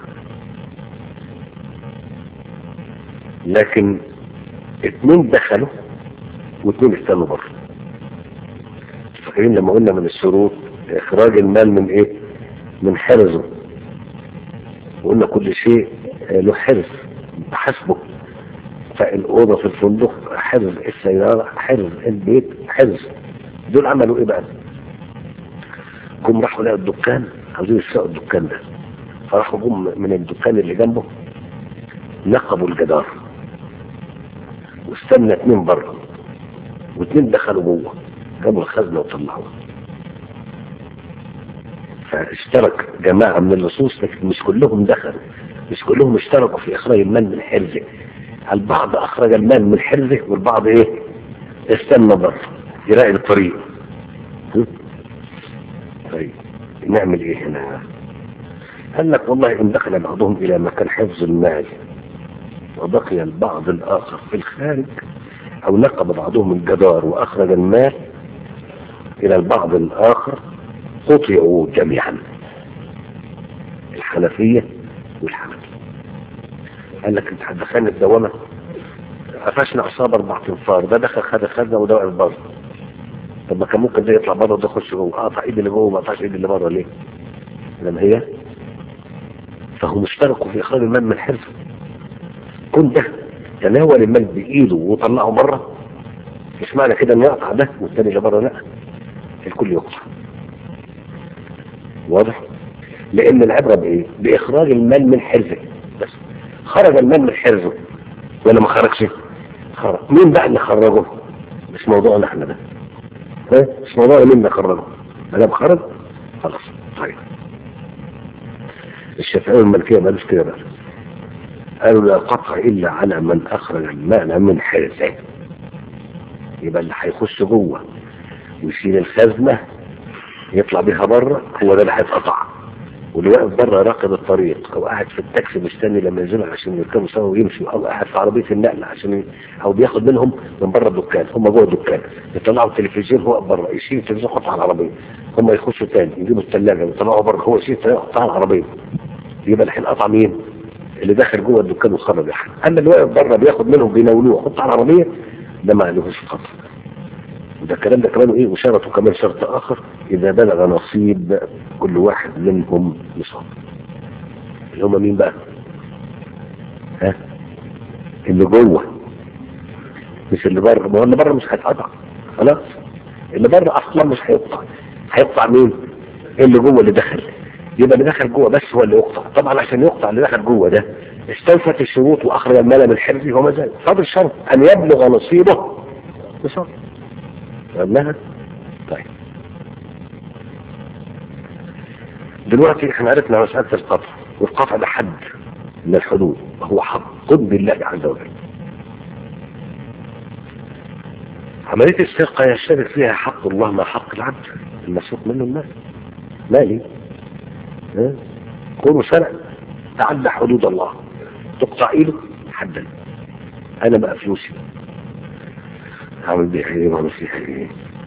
لكن اتنين دخلوا واتنين استنوا بره فاكرين لما قلنا من الشروط اخراج المال من ايه من حرزه وقلنا كل شيء آه، له حرز بحسبه فالأوضة في الفندق حرز السيارة حرز البيت حرز دول عملوا ايه بقى جم راحوا لقوا الدكان عاوزين يسرقوا الدكان ده فراحوا جم من الدكان اللي جنبه نقبوا الجدار واستنى اتنين بره واتنين دخلوا جوه جابوا الخزنة وطلعوها فاشترك جماعة من اللصوص لكن مش كلهم دخلوا مش كلهم اشتركوا في اخراج المال من حرزه البعض اخرج المال من حرزه والبعض ايه استنى بره يراقب الطريق م? طيب نعمل ايه هنا قال لك والله ان دخل بعضهم الى مكان حفظ المال وبقي البعض الاخر في الخارج او نقب بعضهم الجدار واخرج المال الى البعض الاخر قطعوا جميعا الحنفية والحنفي قال لك انت هتدخلني الدوامة قفشنا عصابة اربع تنفار ده دخل خد خدنا وده واقف بره طب ما كان ممكن ده يطلع بره وده يخش جوه قطع ايدي اللي جوه وما قطعش ايدي اللي بره ليه؟ لما هي فهم اشتركوا في اخراج المال من حرفه كن ده تناول المال بايده وطلعه بره مش معنى كده انه يقطع ده والتاني اللي بره لا الكل يقطع واضح لان العبرة بايه باخراج المال من حرزه بس خرج المال من حرزه ولا ما خرجش خرج مين بقى اللي خرجه مش موضوعنا احنا ده ها مش موضوعنا مين اللي خرجه ما دام خرج خلاص طيب الشافعية والملكية ما قالوش كده بقى قالوا لا قطع الا على من اخرج المال من حرزه يبقى اللي هيخش جوه ويشيل الخزنه يطلع بيها بره هو ده اللي هيتقطع واللي واقف بره راقب الطريق او قاعد في التاكسي مستني لما ينزلوا عشان يركبوا سوا ويمشوا او قاعد في عربيه النقل عشان ي... او بياخد منهم من بره الدكان هم جوه الدكان يطلعوا التلفزيون هو بره يشيل التلفزيون يحطه على العربيه هم يخشوا تاني يجيبوا الثلاجه ويطلعوا بره هو يشيل الثلاجه يحطها على العربيه يبقى الحين قطع مين؟ اللي داخل جوه الدكان وخرج احد اما اللي واقف بره بياخد منهم بيناولوه ويحطه على العربيه ده ما عليهوش خطر ده الكلام ده كمان ايه وشرطه كمان شرط اخر اذا بلغ نصيب كل واحد منهم نصاب اللي هم مين بقى ها اللي جوه مش اللي بره ما هو اللي بره مش هيتقطع خلاص اللي بره اصلا مش هيقطع هيقطع مين اللي جوه اللي دخل يبقى اللي دخل جوه بس هو اللي يقطع طبعا عشان يقطع اللي دخل جوه ده استوفت الشروط واخرج المال من حرزه وما زال فاضل شرط ان يبلغ نصيبه بشرط فهمناها طيب دلوقتي احنا عرفنا مسألة القطع والقطع ده حد من الحدود وهو حق بالله عز وجل عملية السرقة يشترك فيها حق الله مع حق العبد المسروق منه المال مالي ها كونه سرق تعدى حدود الله تقطع ايده حدا انا بقى فلوسي هعمل بيها ايه وعمل فيها ايه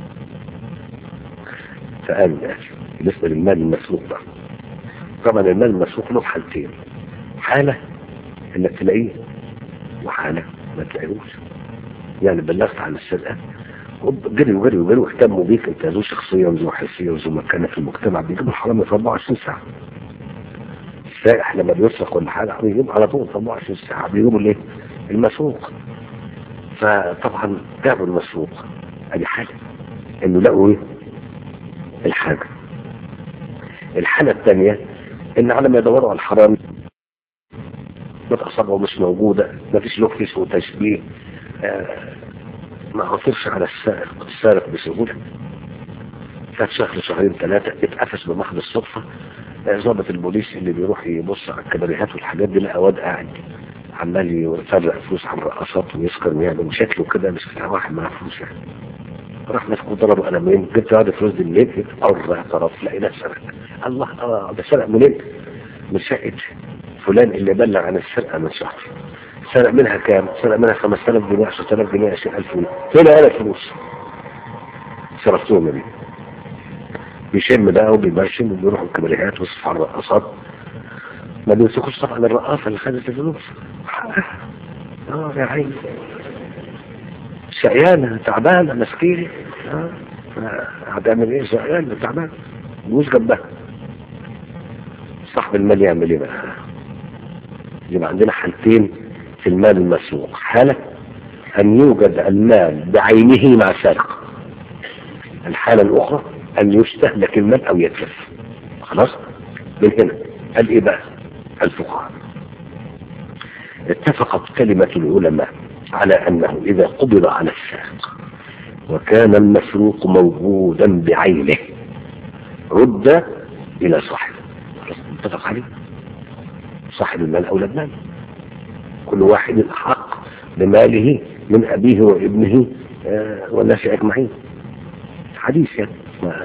فقال بالنسبة للمال المسروق ده طبعا المال المسروق له حالتين حالة انك تلاقيه وحالة ما تلاقيهوش يعني بلغت عن السرقة جري وجري وجري واهتموا بيك انت ذو شخصيه وذو حسيه وذو مكانه في المجتمع بيجيبوا الحرامي في 24 ساعه السائح لما بيسرق ولا حاجه بيجيب على طول في 24 ساعه بيجيبوا الايه؟ المسروق فطبعا جابوا المسروق ادي حاجه انه لقوا ايه؟ الحاجه الحاله الثانيه ان على ما يدوروا على الحرامي اصابعه مش موجوده ما فيش له كيس وتشبيه آه ما عثرش على السارق السارق بسهوله فات شهر شهرين ثلاثه اتقفش بمحض الصدفه ضابط البوليس اللي بيروح يبص على الكباريهات والحاجات دي لقى واد قاعد عمال يفرق فلوس على الرقصات ويسكر ويعمل شكله كده مش بتاع واحد معاه فلوس يعني راح مسكه ضربه قلمين جبت هذا الفلوس دي منين؟ قر اعترف لقينا سرق الله اه ده سرق منين؟ من شقه فلان اللي بلغ عن السرقه من شهر سرق منها كام؟ سرق منها 5000 جنيه 10000 جنيه 20000 جنيه فين انا الفلوس؟ صرفتهم دي بيشم بقى وبيبرشم وبيروحوا الكباريهات ويصرف على الرقصات ما بيمسكوش طبعا الرقاصه اللي خدت الفلوس اه يا عيني شقيانه تعبانه مسكينه اه هتعمل ايه شقيانه تعبانه مش جنبها صاحب المال يعمل ايه بقى؟ يبقى عندنا حالتين في المال المسروق حالة أن يوجد المال بعينه مع سارق الحالة الأخرى أن يستهلك المال أو يتلف خلاص من هنا قال إيه بقى الفقهاء اتفقت كلمة العلماء على أنه إذا قبض على السارق وكان المسروق موجودا بعينه رد إلى صاحبه اتفق عليه صاحب المال أولى بماله كل واحد حق بماله من أبيه وابنه آه والناس أجمعين حديث يعني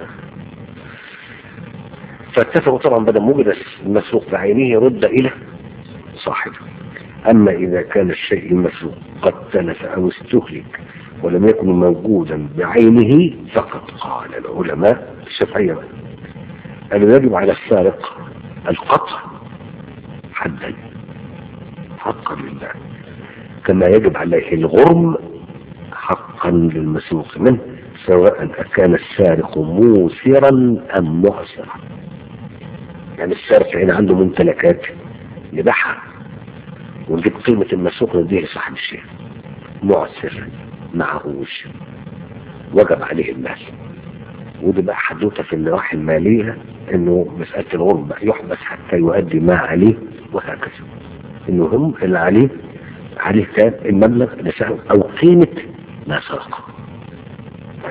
فاتفقوا طبعا بدل موجد المسروق بعينه رد إلى صاحبه أما إذا كان الشيء المسروق قد تلف أو استهلك ولم يكن موجودا بعينه فقد قال العلماء الشافعية قالوا يجب على السارق القطع حدا حقا لله كما يجب عليه الغرم حقا للمسروق منه سواء كان السارق موسرا ام معسرا يعني السارق هنا عنده ممتلكات يبيعها ونجيب قيمة المسروق نديه لصاحب الشيء معسر معهوش وجب عليه المال ودي بقى حدوته في النواحي المالية انه مسألة الغرب يحبس حتى يؤدي ما عليه وهكذا انه هم اللي عليه عليه كان المبلغ اللي سأله او قيمة ما سرقه طيب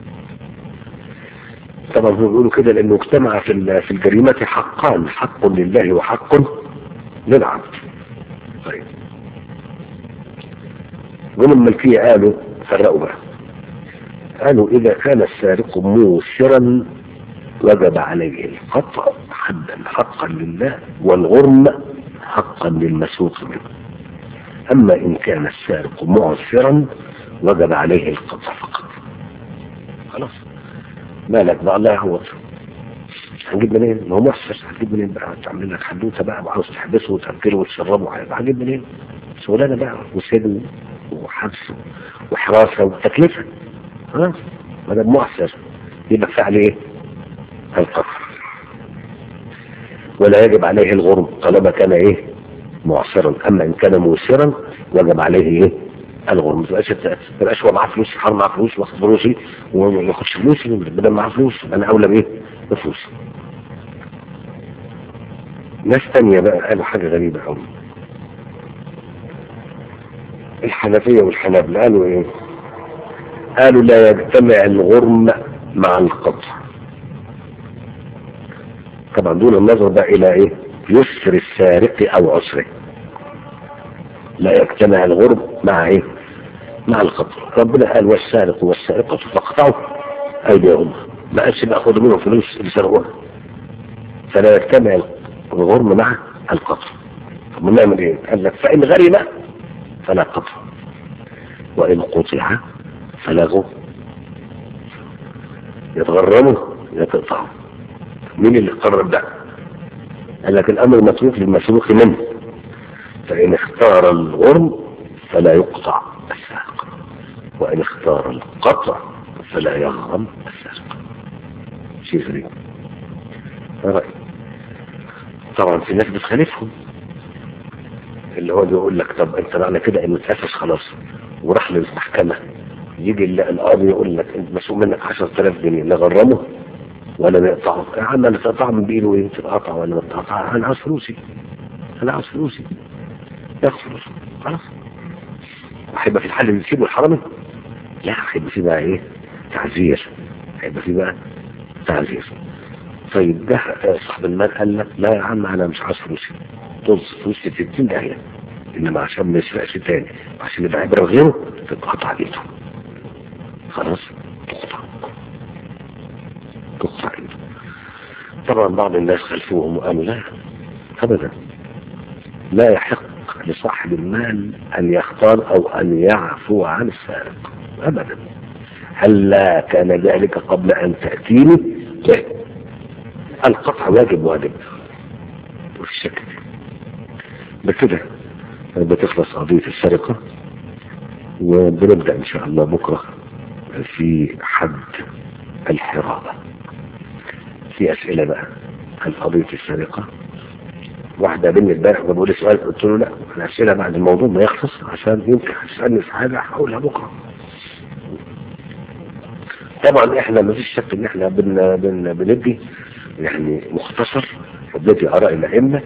طبعا هم بيقولوا كده لانه اجتمع في في الجريمة حقان حق لله وحق للعبد طيب ومن الملكية قالوا فرقوا بقى قالوا إذا كان السارق موسرا وجب عليه القطع حدا حقا لله والغرم حقا للمسروق منه أما إن كان السارق معسرا وجب عليه القطع فقط خلاص مالك بقى الله يعوض هنجيب منين؟ ما هو محسر هتجيب منين بقى؟ تعمل لك حدوته بقى وعاوز تحبسه وتأكله وتشربه هجيب منين؟ شغلانه بقى وسجن وحبس وحراسه وتكلفه خلاص ما دام معسر يبقى فعل ايه؟ القصر ولا يجب عليه الغرم طالما كان ايه؟ معسرا اما ان كان موسرا وجب عليه ايه؟ الغرم ما تبقاش ما تبقاش هو معاه فلوس حر معاه فلوس واخد فلوسي وما ياخدش فلوسي بدل معاه فلوس انا اولى بايه؟ بفلوسي ناس تانية بقى قالوا حاجة غريبة قوي الحنفية والحنابلة قالوا ايه قالوا لا يجتمع الغرم مع القطع طبعا دون النظر بقى الى ايه يسر السارق او عسره لا يجتمع الغرم مع ايه مع القطع ربنا قال والسارق والسارقة فاقطعوا ايديهم ما قالش بقى خدوا منهم فلوس اللي سرقوها فلا يجتمع الغرم مع القطع طب نعمل ايه قال لك فان غرم فلا قطع وان قطع فلا غرم يتغرموا يتقطعوا مين اللي قرر ده قال لك الامر متروك للمسروق منه فان اختار الغرم فلا يقطع الساق وان اختار القطع فلا يغرم السارق شيء غريب رأي طبعا في ناس بتخالفهم اللي هو بيقول لك طب انت معنى كده انه اتقفش خلاص وراح للمحكمة يجي القاضي يقول لك انت مسؤول منك 10000 جنيه نغرمه ولا نقطعه يا عم انا تقطع من بايده وين تتقطع ولا ما تقطع انا عاوز فلوسي انا عاوز فلوسي ياخد فلوسه خلاص وهيبقى في الحل اللي يسيبه الحرامي لا هيبقى في بقى ايه تعزير هيبقى في بقى تعزير طيب ده صاحب المال قال لك لا يا عم انا مش عاوز فلوسي طز فلوسي في 60 داهيه انما عشان ما يسرقش تاني عشان يبقى عبره غيره تتقطع ايده خلاص تقطع تقطع ايده طبعا بعض الناس خلفوهم وقالوا لا ابدا لا يحق لصاحب المال ان يختار او ان يعفو عن السارق ابدا هلا كان ذلك قبل ان تأتيني به القطع واجب واجب وفي شك بكده بتخلص قضية السرقة وبنبدأ إن شاء الله بكرة في حد الحرابة في أسئلة بقى عن قضية السرقة واحدة بني امبارح بقول سؤال قلت له لا الأسئلة بعد الموضوع ما يخلص عشان يمكن هتسألني في حاجة هقولها بكرة طبعا احنا ما فيش شك ان احنا بن بن بندي يعني مختصر وبندي اراء الائمه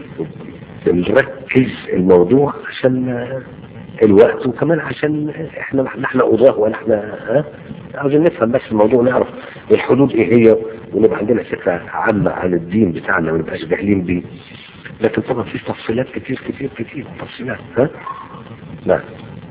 بنركز الموضوع عشان الوقت وكمان عشان احنا نحن قضاه ونحن ها عاوزين نفهم بس الموضوع نعرف الحدود ايه هي ونبقى عندنا فكره عامه عن الدين بتاعنا ما نبقاش جاهلين بيه لكن طبعا في تفصيلات كتير كتير كتير تفصيلات ها نعم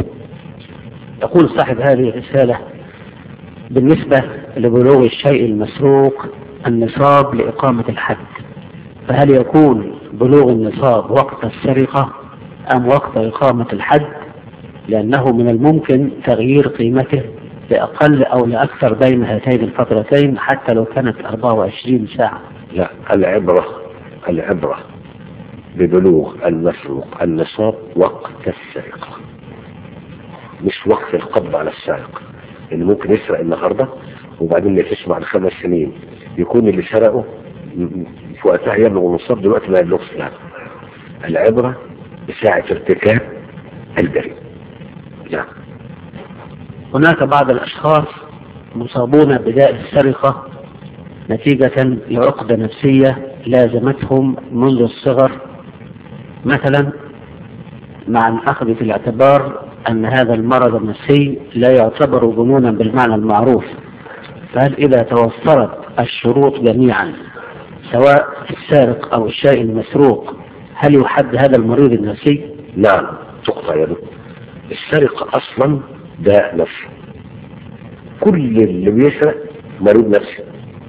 يقول صاحب هذه الرسالة بالنسبة لبلوغ الشيء المسروق النصاب لإقامة الحد فهل يكون بلوغ النصاب وقت السرقة أم وقت إقامة الحد لأنه من الممكن تغيير قيمته لأقل أو لأكثر بين هاتين الفترتين حتى لو كانت 24 ساعة لا العبرة العبرة ببلوغ المسروق النصاب وقت السرقة مش وقت القبض على السارق اللي ممكن يسرق النهارده وبعدين يفش بعد خمس سنين يكون اللي سرقه في وقتها يبلغ النصاب دلوقتي ما يبلغش لا العبرة بساعة ارتكاب الجريمة لا هناك بعض الأشخاص مصابون بداء السرقة نتيجة لعقدة نفسية لازمتهم منذ الصغر مثلا مع الأخذ في الاعتبار أن هذا المرض النفسي لا يعتبر جنونا بالمعنى المعروف فهل إذا توفرت الشروط جميعا سواء السارق أو الشيء المسروق هل يحد هذا المريض النفسي؟ نعم تقطع يده السرقة أصلا داء نفسي كل اللي بيسرق مريض نفسي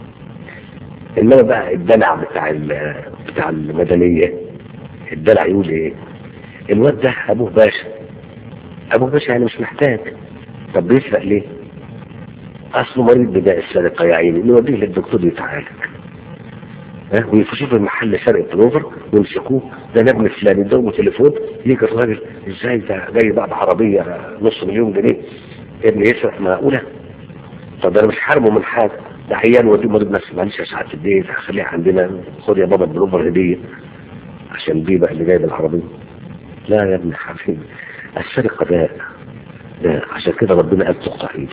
انما بقى الدلع بتاع بتاع المدنيه الدلع يقول ايه الواد ده ابوه باشا ابوه باشا يعني مش محتاج طب بيسرق ليه اصله مريض بداء السرقه يا عيني نوديه للدكتور يتعالج ها ويفشوا في المحل سرقه بلوفر ويمسكوه ده نجم فلان يدوم تليفون يجي الراجل ازاي ده جاي بعد عربيه نص مليون جنيه ابني يسرق معقوله طب انا مش حارمه من حاجه ده عيان وديه مريض نفسي معلش يا سعاده البيت هخليها عندنا خد يا بابا البلوفر هديه عشان دي بقى اللي جايب العربيه لا يا ابني حبيبي السرقه داء ده عشان كده ربنا قال تقطع ايده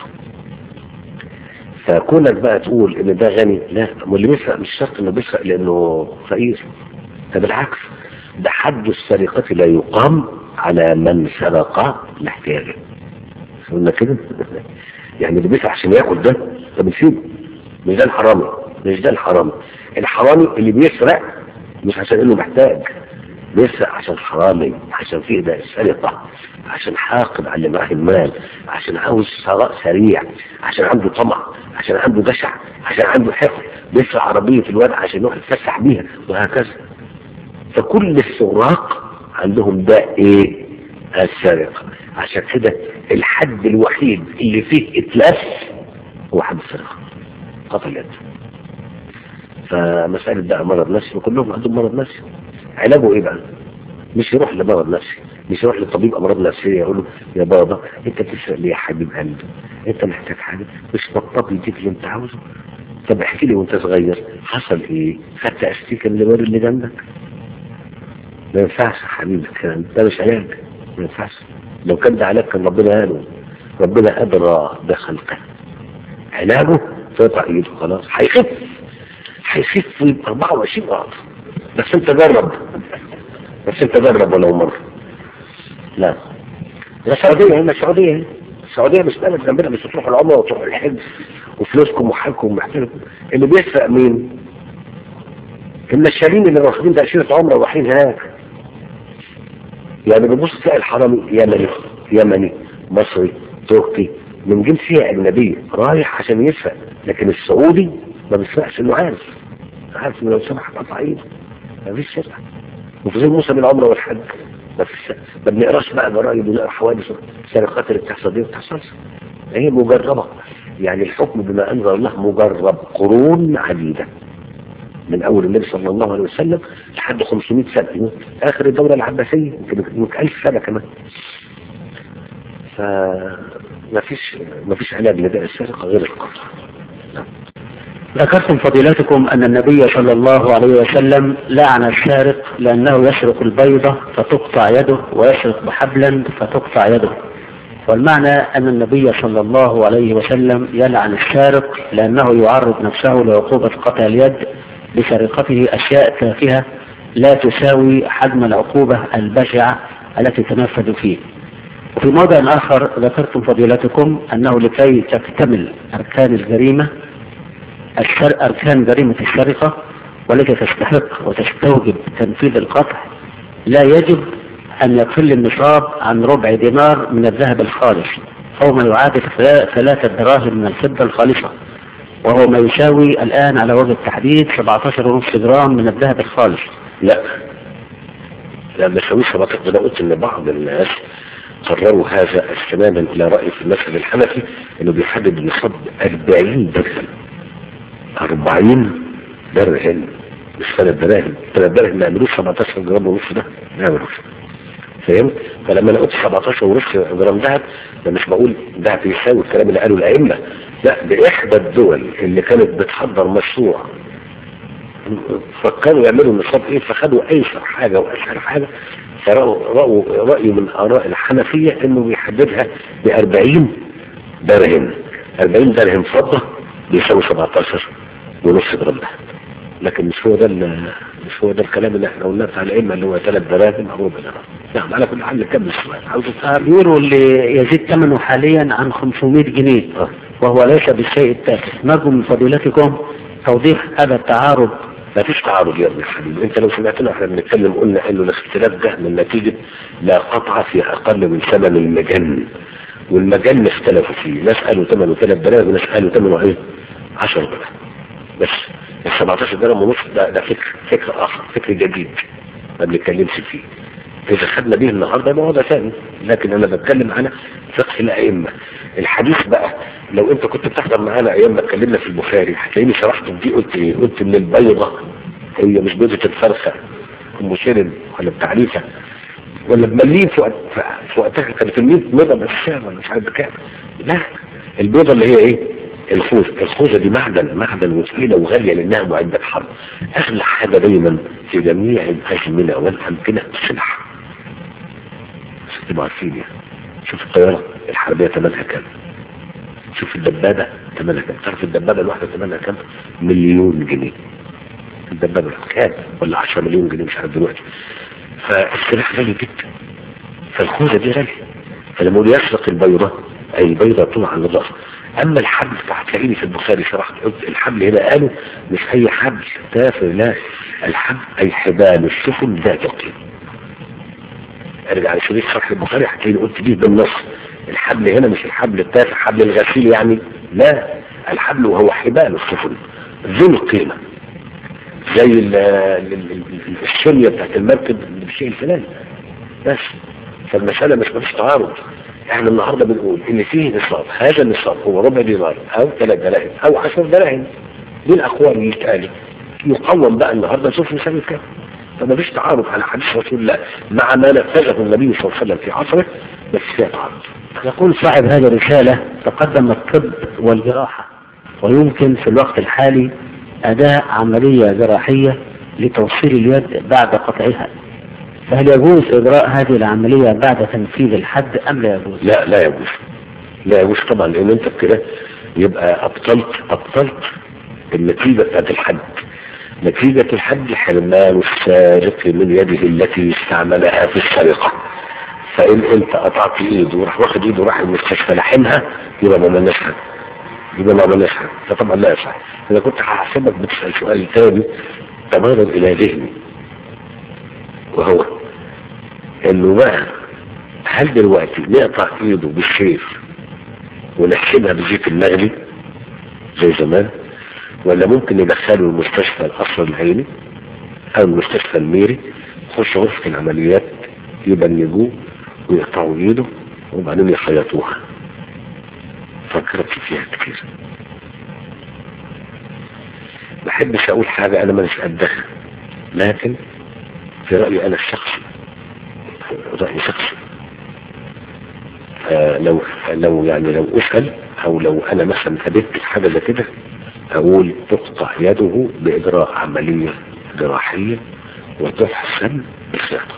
فكونك بقى تقول ان ده غني لا واللي بيسرق مش شرط انه بيسرق لانه فقير ده بالعكس ده حد السرقة لا يقام على من سرق لاحتياجه قلنا كده يعني اللي بيسرق عشان ياكل ده ده بنسيبه مش ده الحرامي مش ده الحرامي الحرامي اللي بيسرق مش عشان انه محتاج بيسرق عشان حرامي عشان فيه ده السرقة عشان حاقد على اللي معاه المال عشان عاوز ثراء سريع عشان عنده طمع عشان عنده جشع عشان عنده حقد بيسرق عربية الواد عشان يروح يتفسح بيها وهكذا فكل السراق عندهم ده ايه السرقة عشان كده الحد الوحيد اللي فيه اتلاف هو حد السرقة قطع اليد فمسألة بقى مرض نفسي وكلهم عندهم مرض نفسي علاجه ايه بقى مش يروح لمرض نفسي مش يروح لطبيب امراض نفسيه يقول له يا بابا انت بتسرق ليه يا حبيب قلبي انت محتاج حاجه مش بطل يديك اللي انت عاوزه طب احكي لي وانت صغير حصل ايه خدت استيكه من الواد اللي جنبك ما ينفعش يا حبيبي الكلام ده مش علاج ما ينفعش لو كان ده علاج كان ربنا قاله ربنا أدرى بخلقه علاجه تقطع ايده خلاص هيخف هيخف ويبقى 24 قاعد بس انت جرب بس انت جرب ولو مرة لا ده السعودية هنا السعودية هنا السعودية مش بلد جنبنا بس تروحوا العمرة وتروحوا الحج وفلوسكم وحالكم ومحتلكم اللي بيسرق مين؟ النشالين اللي واخدين تأشيرة عمرة ورايحين هناك يعني بتبص تلاقي الحرامي يمني يمني مصري تركي من جنسية أجنبية رايح عشان يسرق لكن السعودي ما بيسرقش إنه عارف عارف إنه لو سمح قطع إيده ما فيش سرقة وفي زي موسم العمرة والحج ما فيش ما بنقراش بقى جرايد ولا حوادث السرقات اللي بتحصل دي ما بتحصلش هي مجربة يعني الحكم بما أنزل الله مجرب قرون عديدة من أول النبي صلى الله عليه وسلم لحد 500 سنة آخر الدولة العباسية يمكن يمكن 1000 سنة كمان فما فيش ما فيش علاج لداء السرقة غير القطع ذكرتم فضيلتكم أن النبي صلى الله عليه وسلم لعن السارق لأنه يسرق البيضة فتقطع يده ويسرق بحبلا فتقطع يده والمعنى أن النبي صلى الله عليه وسلم يلعن السارق لأنه يعرض نفسه لعقوبة قطع اليد بسرقته أشياء تافهة لا تساوي حجم العقوبة البشعة التي تنفذ فيه وفي موضع آخر ذكرتم فضيلتكم أنه لكي تكتمل أركان الجريمة الشر... أركان جريمة السرقة والتي تستحق وتستوجب تنفيذ القطع لا يجب أن يقل النصاب عن ربع دينار من الذهب الخالص أو ما يعادل ثلاثة دراهم من الفضة الخالصة وهو ما يساوي الآن على وجه التحديد 17.5 جرام من الذهب الخالص لا لا ما يساويش 17 ده قلت ان بعض الناس قرروا هذا استنادا الى رأي في المذهب الحنفي انه بيحدد النصاب 40 درهم 40 درهم مش ثلاث دراهم ثلاث دراهم ما يعملوش 17 جرام ونص ده ما يعملوش فهمت؟ فلما انا قلت 17 ونص جرام ذهب ده مش بقول ذهب يساوي الكلام اللي قاله الائمه لا باحدى الدول اللي كانت بتحضر مشروع فكروا يعملوا النصاب ايه فخدوا ايسر حاجه واسهل حاجه فرأوا رأي من آراء الحنفية انه بيحددها ب 40 درهم 40 درهم فضة بيساوي 17 ونص جرام ذهب لكن مش هو ده مش هو ده الكلام اللي احنا قلناه بتاع الائمه اللي هو ثلاث دراهم او ربع درهم نعم على كل حال نكمل السؤال عاوز بيقولوا اللي يزيد ثمنه حاليا عن 500 جنيه آه. وهو ليس بالشيء التافه نرجو من فضيلتكم توضيح هذا التعارض ما فيش تعارض يا ابن الحبيب انت لو سمعتنا احنا بنتكلم قلنا انه الاختلاف ده من نتيجة لا قطع في اقل من ثمن المجن والمجن اختلفوا فيه ناس قالوا ثمنه ثلاث دراهم وناس قالوا ثمنه ايه 10 دراهم بس ال 17 درهم ونص ده ده فكر فكر اخر فكر جديد ما بنتكلمش فيه إذا خدنا به النهاردة يبقى وضع ثاني لكن أنا بتكلم على فقه الأئمة الحديث بقى لو أنت كنت بتحضر معانا أيام ما اتكلمنا في البخاري هتلاقيني شرحت في دي قلت إيه؟ قلت إن البيضة هي مش بيضة الفرخة أم شرن ولا بتعريفة ولا بمليين في, وقت في وقتها كانت ال 100 بيضة بس ولا مش عارف بكام لا البيضة اللي هي إيه؟ الخوذ الخوذة دي معدن معدن وثقيلة وغالية لأنها معدة حرب أغلى حاجة دايما في جميع الأزمنة والأمكنة السلاح تبقوا عارفين يعني شوف الطيارة الحربية ثمنها كام شوف الدبابة ثمنها كام تعرف الدبابة الواحدة ثمنها كام مليون جنيه الدبابة كام ولا 10 مليون جنيه مش عارف دلوقتي فالسلاح غالي جدا فالخوذة دي غالية فلما يقول يسرق البيضة أي بيضة طلع عن الرأس أما الحبل فهتلاقيني في البخاري شرحت قلت الحبل هنا قالوا مش أي حبل تافه لا الحبل أي حبال السفن ذات قيمة ارجع لشريط شرح البخاري هتلاقيني قلت دي بالنص الحبل هنا مش الحبل التافه حبل الغسيل يعني لا الحبل وهو حبال السفن ذو القيمة زي ال- ال- ال- الشرية بتاعت المركب اللي بالشيء الفلاني بس فالمسألة مش مفيش تعارض احنا النهاردة بنقول ان فيه نصاب هذا النصاب هو ربع دينار او ثلاث دراهم او عشر دراهم دي الاقوال اللي اتقالت يقوم بقى النهاردة نشوف نساوي كام فما فيش تعارض على حديث رسول الله مع ما نفذه النبي صلى الله عليه وسلم في عصره بس فيها تعارض يقول صاحب هذه الرسالة تقدم الطب والجراحة ويمكن في الوقت الحالي أداء عملية جراحية لتوصيل اليد بعد قطعها فهل يجوز إجراء هذه العملية بعد تنفيذ الحد أم لا يجوز؟ لا لا يجوز لا يجوز طبعا لان انت كده يبقى ابطلت ابطلت النتيجه بتاعت الحد نتيجة الحد حرمان السارق من يده التي استعملها في السرقة فإن أنت قطعت إيده وراح واخد إيده وراح المستشفى لحمها يبقى ما ملناش حد يبقى ما عملناش حاجة ده طبعا لا يصح إذا كنت هحسبك بتسأل سؤال تاني تبادر إلى ذهني وهو إنه بقى هل دلوقتي نقطع إيده بالسيف ونحسبها بزيت المغلي زي زمان ولا ممكن ندخله المستشفى القصر العيني او المستشفى الميري يخش غرفة العمليات يبنجوه ويقطعوا ايده وبعدين يخيطوها فكرت فيها كتير بحبش اقول حاجة انا مش قدها لكن في رأيي انا الشخصي رأيي شخصي آه لو لو يعني لو اسأل او لو انا مثلا قابلت حاجة زي كده اقول تقطع يده باجراء عملية جراحية وتحسن بخياطة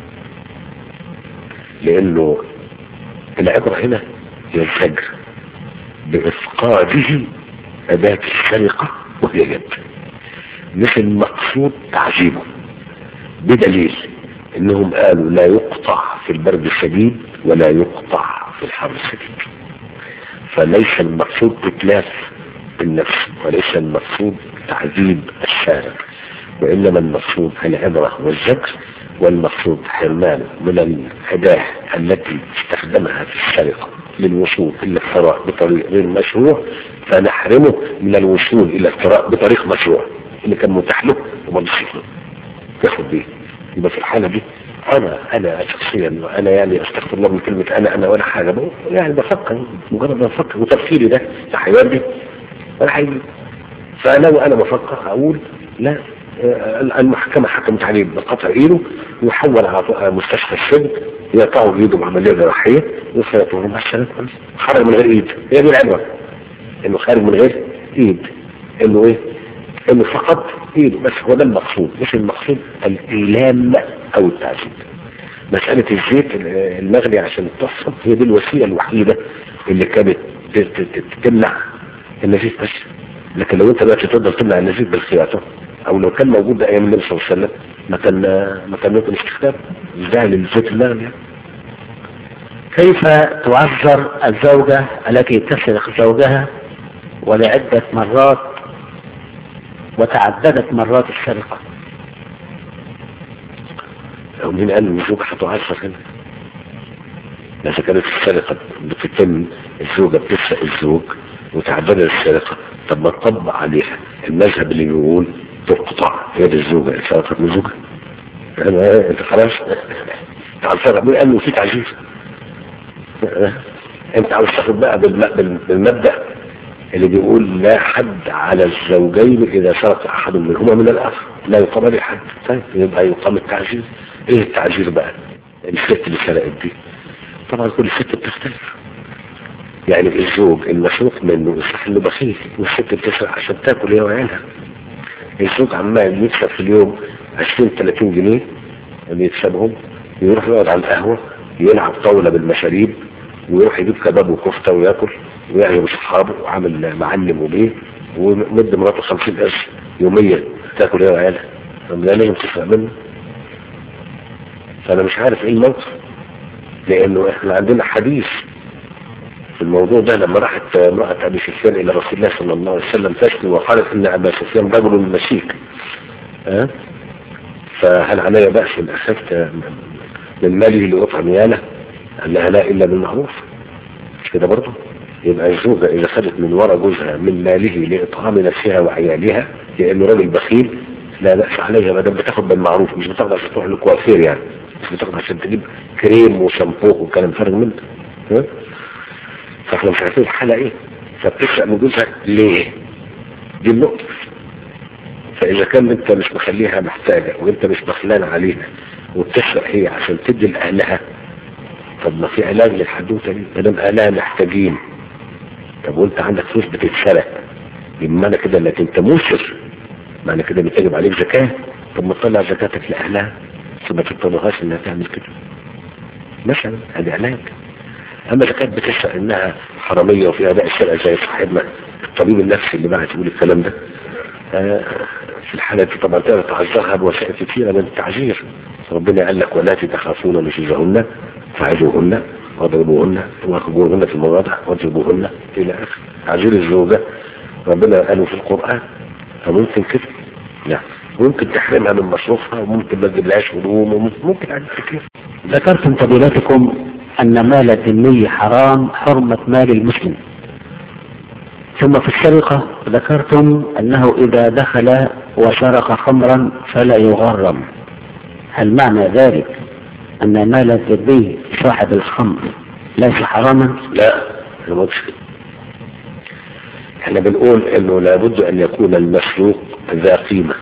لانه العبرة هنا هي الفجر بافقاده اداة السرقة وهي يد مش المقصود تعذيبه بدليل انهم قالوا لا يقطع في البرد الشديد ولا يقطع في الحر الشديد فليس المقصود اتلاف النفس وليس المقصود تعذيب السارق وإنما المقصود العبرة والذكر والمقصود حرمانه من الأداة التي استخدمها في السرقة للوصول إلى الثراء بطريق غير مشروع فنحرمه من الوصول إلى الثراء بطريق مشروع اللي كان متاح له ومنصف له ياخد بيه يبقى في الحالة دي انا انا شخصيا وانا يعني استغفر الله من كلمة انا انا ولا حاجة بقول يعني بفكر مجرد ما بفكر وتفكيري ده تحيوان دي ولا حاجة فلو انا بفكر اقول لا المحكمة حكمت عليه بقطع ايده ويحول على مستشفى السجن يقطعوا ايده بعملية جراحية ويخيطوه مع السلامة خرج من غير ايد هي دي العبرة انه خارج من غير ايد انه ايه انه فقط ايده بس هو ده المقصود مش المقصود الايلام او التعذيب مسألة الزيت المغلي عشان تحصل هي دي الوسيلة الوحيدة اللي كانت تمنع النزيف بس لكن لو انت بقى تقدر تمنع النزيف بالخياطة او لو كان موجود ده ايام النبي صلى الله عليه وسلم ما كان ما كان ممكن استخدام ازاي للزيت المغلي كيف تعذر الزوجة التي تسرق زوجها ولعدة مرات وتعددت مرات السرقة مين قال ان الزوجة هتعذر هنا إذا كانت السرقة بتتم الزوجة بتسرق الزوج وتعددت السرقة طب ما تطبق عليها المذهب اللي بيقول تقطع يد الزوجة اللي سرقت من زوجها أنا انت خلاص تعذر مين قال له في تعذير انت عاوز تاخد بقى بالمبدأ اللي بيقول لا حد على الزوجين اذا سرق احد منهما من الاخر لا يقام عليه حد طيب يبقى يقام التعذير ايه التعذير بقى الست اللي سرقت دي طبعا كل ست بتختلف يعني الزوج المسروق منه يصح انه بخيل والست بتسرق عشان تاكل هي وعيالها الزوج عمال يكسب في اليوم 20 30 جنيه اللي يكسبهم يروح يقعد على القهوه يلعب طاوله بالمشاريب ويروح يجيب كباب وكفته وياكل ويعجب اصحابه وعامل معلم وبيه ومد مراته 50 قرش يوميا تاكل هي وعيالها طب ده لازم تسرق منه فانا مش عارف ايه الموقف لانه احنا عندنا حديث في الموضوع ده لما راحت امرأة ابي سفيان الى رسول الله صلى الله عليه وسلم تشكي وقالت ان ابا سفيان رجل مشيك أه؟ فهل علي بأس ان اخذت من مالي لاطعم ياله قال لها لا الا بالمعروف مش كده برضه يبقى الزوجة إذا خدت من وراء جوزها من ماله لإطعام نفسها وعيالها لأنه راجل بخيل لا بأس عليها ما دام بتاخد بالمعروف مش بتاخد عشان تروح للكوافير يعني مش بتاخد عشان تجيب كريم وشامبو وكلام فارغ منه ها فاحنا مش عارفين الحالة إيه فبتسرق من جوزها ليه؟ دي النقطة فاذا كان انت مش مخليها محتاجة وانت مش بخلان عليها وبتسرق هي عشان تدي لاهلها طب ما في علاج للحدوته دي ما دام اهلها محتاجين طب وانت عندك فلوس بتتسرق يبقى معنى كده انك انت مسر معنى كده بتجب عليك زكاة طب ما تطلع زكاتك لاهلها ثم ما تضطرهاش انها تعمل كده مثلا هذه علاج اما اذا كانت بتسرق انها حراميه وفيها اداء السرقه زي صاحبنا الطبيب النفسي اللي بعت يقول الكلام ده آه، في الحالة دي طبعا تقدر تعذرها بوسائل كثيرة من التعذير ربنا قال لك ولا تخافون نشوزهن فعلوهن واضربوهن واخرجوهن في المواضع واضربوهن الى اخره تعذير الزوجة ربنا قاله في القرآن فممكن كده نعم ممكن تحرمها من مصروفها وممكن ما تجيبلهاش هدوم وممكن ممكن عندك كتير ذكرتم فضيلتكم أن مال الذمي حرام حرمة مال المسلم ثم في السرقة ذكرتم أنه إذا دخل وسرق خمرا فلا يغرم هل معنى ذلك أن مال الذمي صاحب الخمر ليس حراما لا انا ما قلتش كده احنا بنقول انه لابد ان يكون المسروق ذا قيمة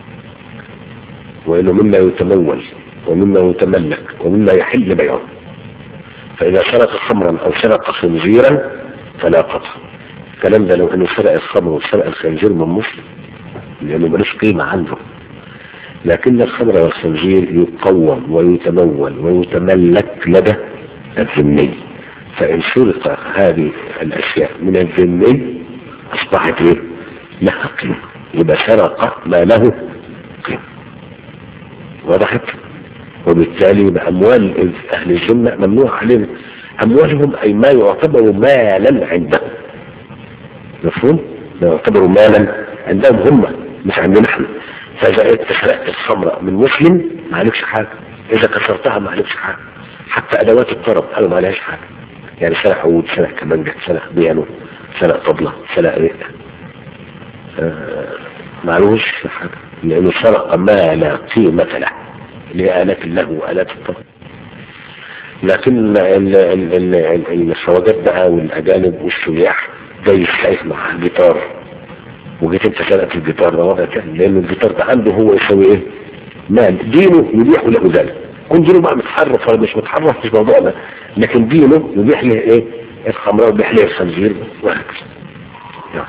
وانه مما يتمول ومما يتملك ومما يحل بيعه فاذا سرق خمرا او سرق خنزيرا فلا قطع الكلام ده لو انه سرق الخمر وسرق الخنزير من مسلم لانه ملوش قيمة عنده لكن الخمر والخنزير يقوم ويتمول ويتملك لدى الذمي فإن سرق هذه الأشياء من الذمي أصبحت إيه؟ لها قيمة يبقى سرق ما له قيمة وضحت وبالتالي يبقى أموال أهل الذمة ممنوع عليهم أموالهم أي ما يعتبر مالا عندهم مفهوم؟ ما يعتبر مالا عندهم هم مش عندنا احنا فإذا انت سرقت الخمرة من مسلم ما عليكش حاجة إذا كسرتها ما عليكش حاجة حتى أدوات الطرب قالوا ما عليهاش حاجة يعني سرق عود سرق كمانجة سرق بيانو سرق طبلة سرق رئة آه ما عليهوش حاجة لأنه سرق ما لا قيمة له لآلات الله وآلات الطرب لكن ال- ال- ال- ال- الخواجات بقى والأجانب والسياح جاي يستعيش مع الجيتار وجيت انت سرقت الجيتار ده وضع تاني لان الجيتار ده عنده هو يسوي ايه مال دينه يبيح له ذلك كل دينه بقى متحرف ولا مش متحرف مش موضوعنا لكن دينه يبيح له ايه الخمره ويبيح له الخنزير وهكذا نعم.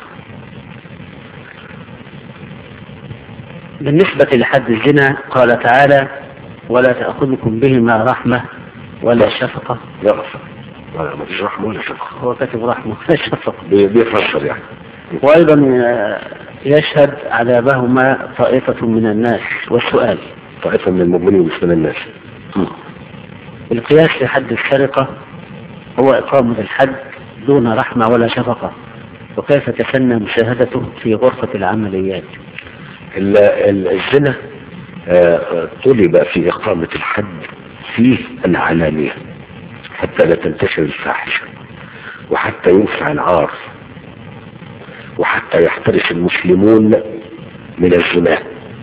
بالنسبة لحد الزنا قال تعالى ولا تأخذكم بهما رحمة ولا شفقة لا رفع ولا ما فيش رحمه ولا شفقه هو كاتب رحمة ولا شفقة بي- بيفسر يعني وأيضا آه، يشهد عذابهما طائفة من الناس والسؤال طائفه من المؤمنين ومش من الناس القياس لحد السرقة هو إقامة الحد دون رحمة ولا شفقة وكيف تسنى مشاهدته في غرفة العمليات ال- ال- الزنا آه، طلب في إقامة الحد فيه العلانية حتى لا تنتشر الفاحشة وحتى يرفع العار وحتى يحترس المسلمون من الزنا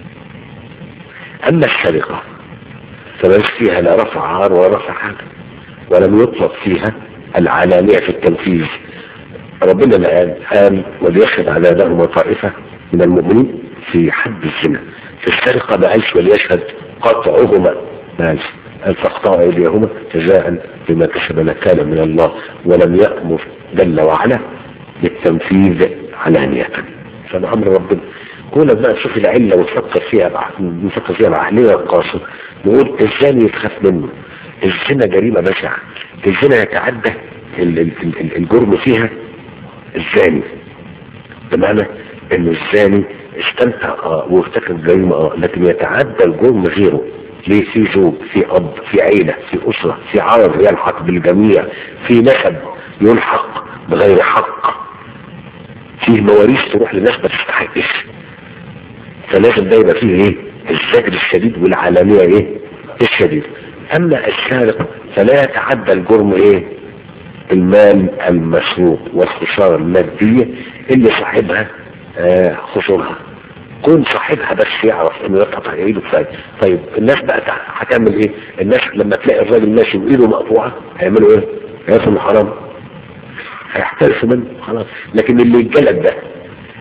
أما السرقة فليس فيها لا رفع عار ولا رفع حاجة ولم يطلب فيها العلانية في التنفيذ ربنا ما قال قال وليشهد عذابهما طائفة من المؤمنين في حد الزنا في السرقة ما قالش وليشهد قطعهما ما قالش قال فاقطعوا ايديهما جزاء بما كسب نكالا من الله ولم يأمر جل وعلا بالتنفيذ علانية فده امر ربنا كونك بقى تشوف العلة وتفكر فيها بع- نفكر فيها بعقلية قاصر نقول الزاني يتخاف منه الزنا جريمة بشعة الزنا يتعدى ال- ال- ال- الجرم فيها الزاني بمعنى انه الزاني استمتع اه وارتكب جريمة اه لكن يتعدى الجرم غيره ليه في زوج في اب في عيلة في اسرة في عار يلحق بالجميع في نسب يلحق بغير حق فيه مواريث تروح لناس ما تستحقش فلازم ده يبقى فيه ايه الزجر الشديد والعلانية ايه الشديد اما السارق فلا يتعدى الجرم ايه المال المسروق والخسارة المادية اللي صاحبها آه خسرها كون صاحبها بس يعرف انه يقطع ايده كفايه طيب الناس بقى تع- هتعمل ايه الناس لما تلاقي الراجل ماشي وايده مقطوعه هيعملوا ايه هيعرفوا انه حرام هيحترسوا منه خلاص لكن اللي يتجلد ده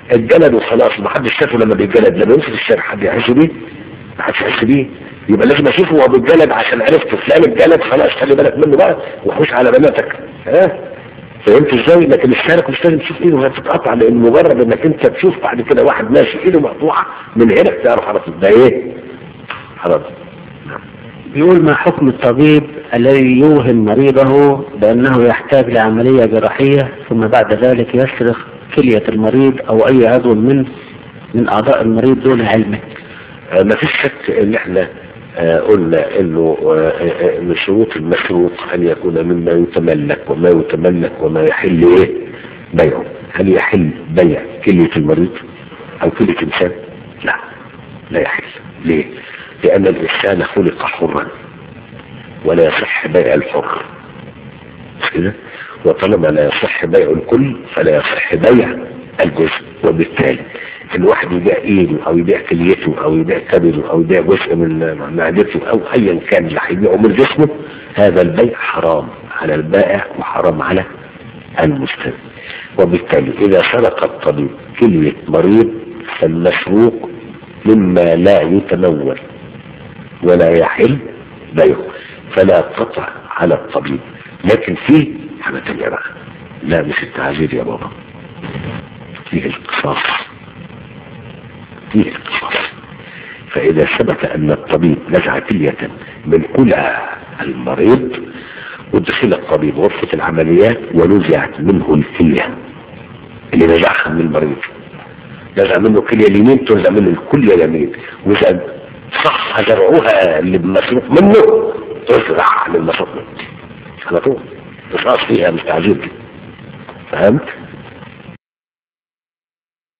اتجلد وخلاص ما حدش شافه لما بيتجلد لما يمشي في الشارع حد يحس بيه ما حدش يحس بيه يبقى لازم اشوفه وهو بيتجلد عشان عرفت فلان اتجلد خلاص خلي بالك منه بقى وحوش على بناتك ها فهمت ازاي لكن الشارع مش لازم تشوف ايده وهي بتتقطع لان مجرد انك انت تشوف بعد كده واحد ماشي ايده مقطوعه من هنا تعرف خلاص ده ايه خلاص بيقول ما حكم الطبيب الذي يوهم مريضه بأنه يحتاج لعملية جراحية ثم بعد ذلك يصرخ كلية المريض أو أي عضو من من أعضاء المريض دون علمه آه، ما فيش شك ان احنا آه، قلنا انه آه، آه، من شروط المشروط ان يكون مما يتملك وما يتملك وما يحل ايه بيعه هل يحل بيع كلية المريض او كلية انسان لا لا يحل ليه لان الانسان خلق حرا ولا يصح بيع الحر مش كده وطالما لا يصح بيع الكل فلا يصح بيع الجزء وبالتالي الواحد يبيع ايده او يبيع كليته او يبيع كبده او يبيع جزء من معدته او ايا كان اللي هيبيعه من جسمه هذا البيع حرام على البائع وحرام على المشتري وبالتالي اذا سرق الطبيب كلية مريض فالمسروق مما لا يتمول ولا يحل بيعه فلا قطع على الطبيب لكن فيه حاجة تانية بقى لا مش التعذير يا بابا فيه القصاص فيه القصاص فإذا ثبت أن الطبيب نزع كلية من كلى المريض ودخل الطبيب غرفة العمليات ونزعت منه الكلية اللي نزعها من المريض نزع منه كلية اليمين تنزع منه الكلية اليمين وإذا صح زرعوها اللي مسروق منه تزرع للمسروق منه على طول قصاص فيها مش تعذيب فهمت؟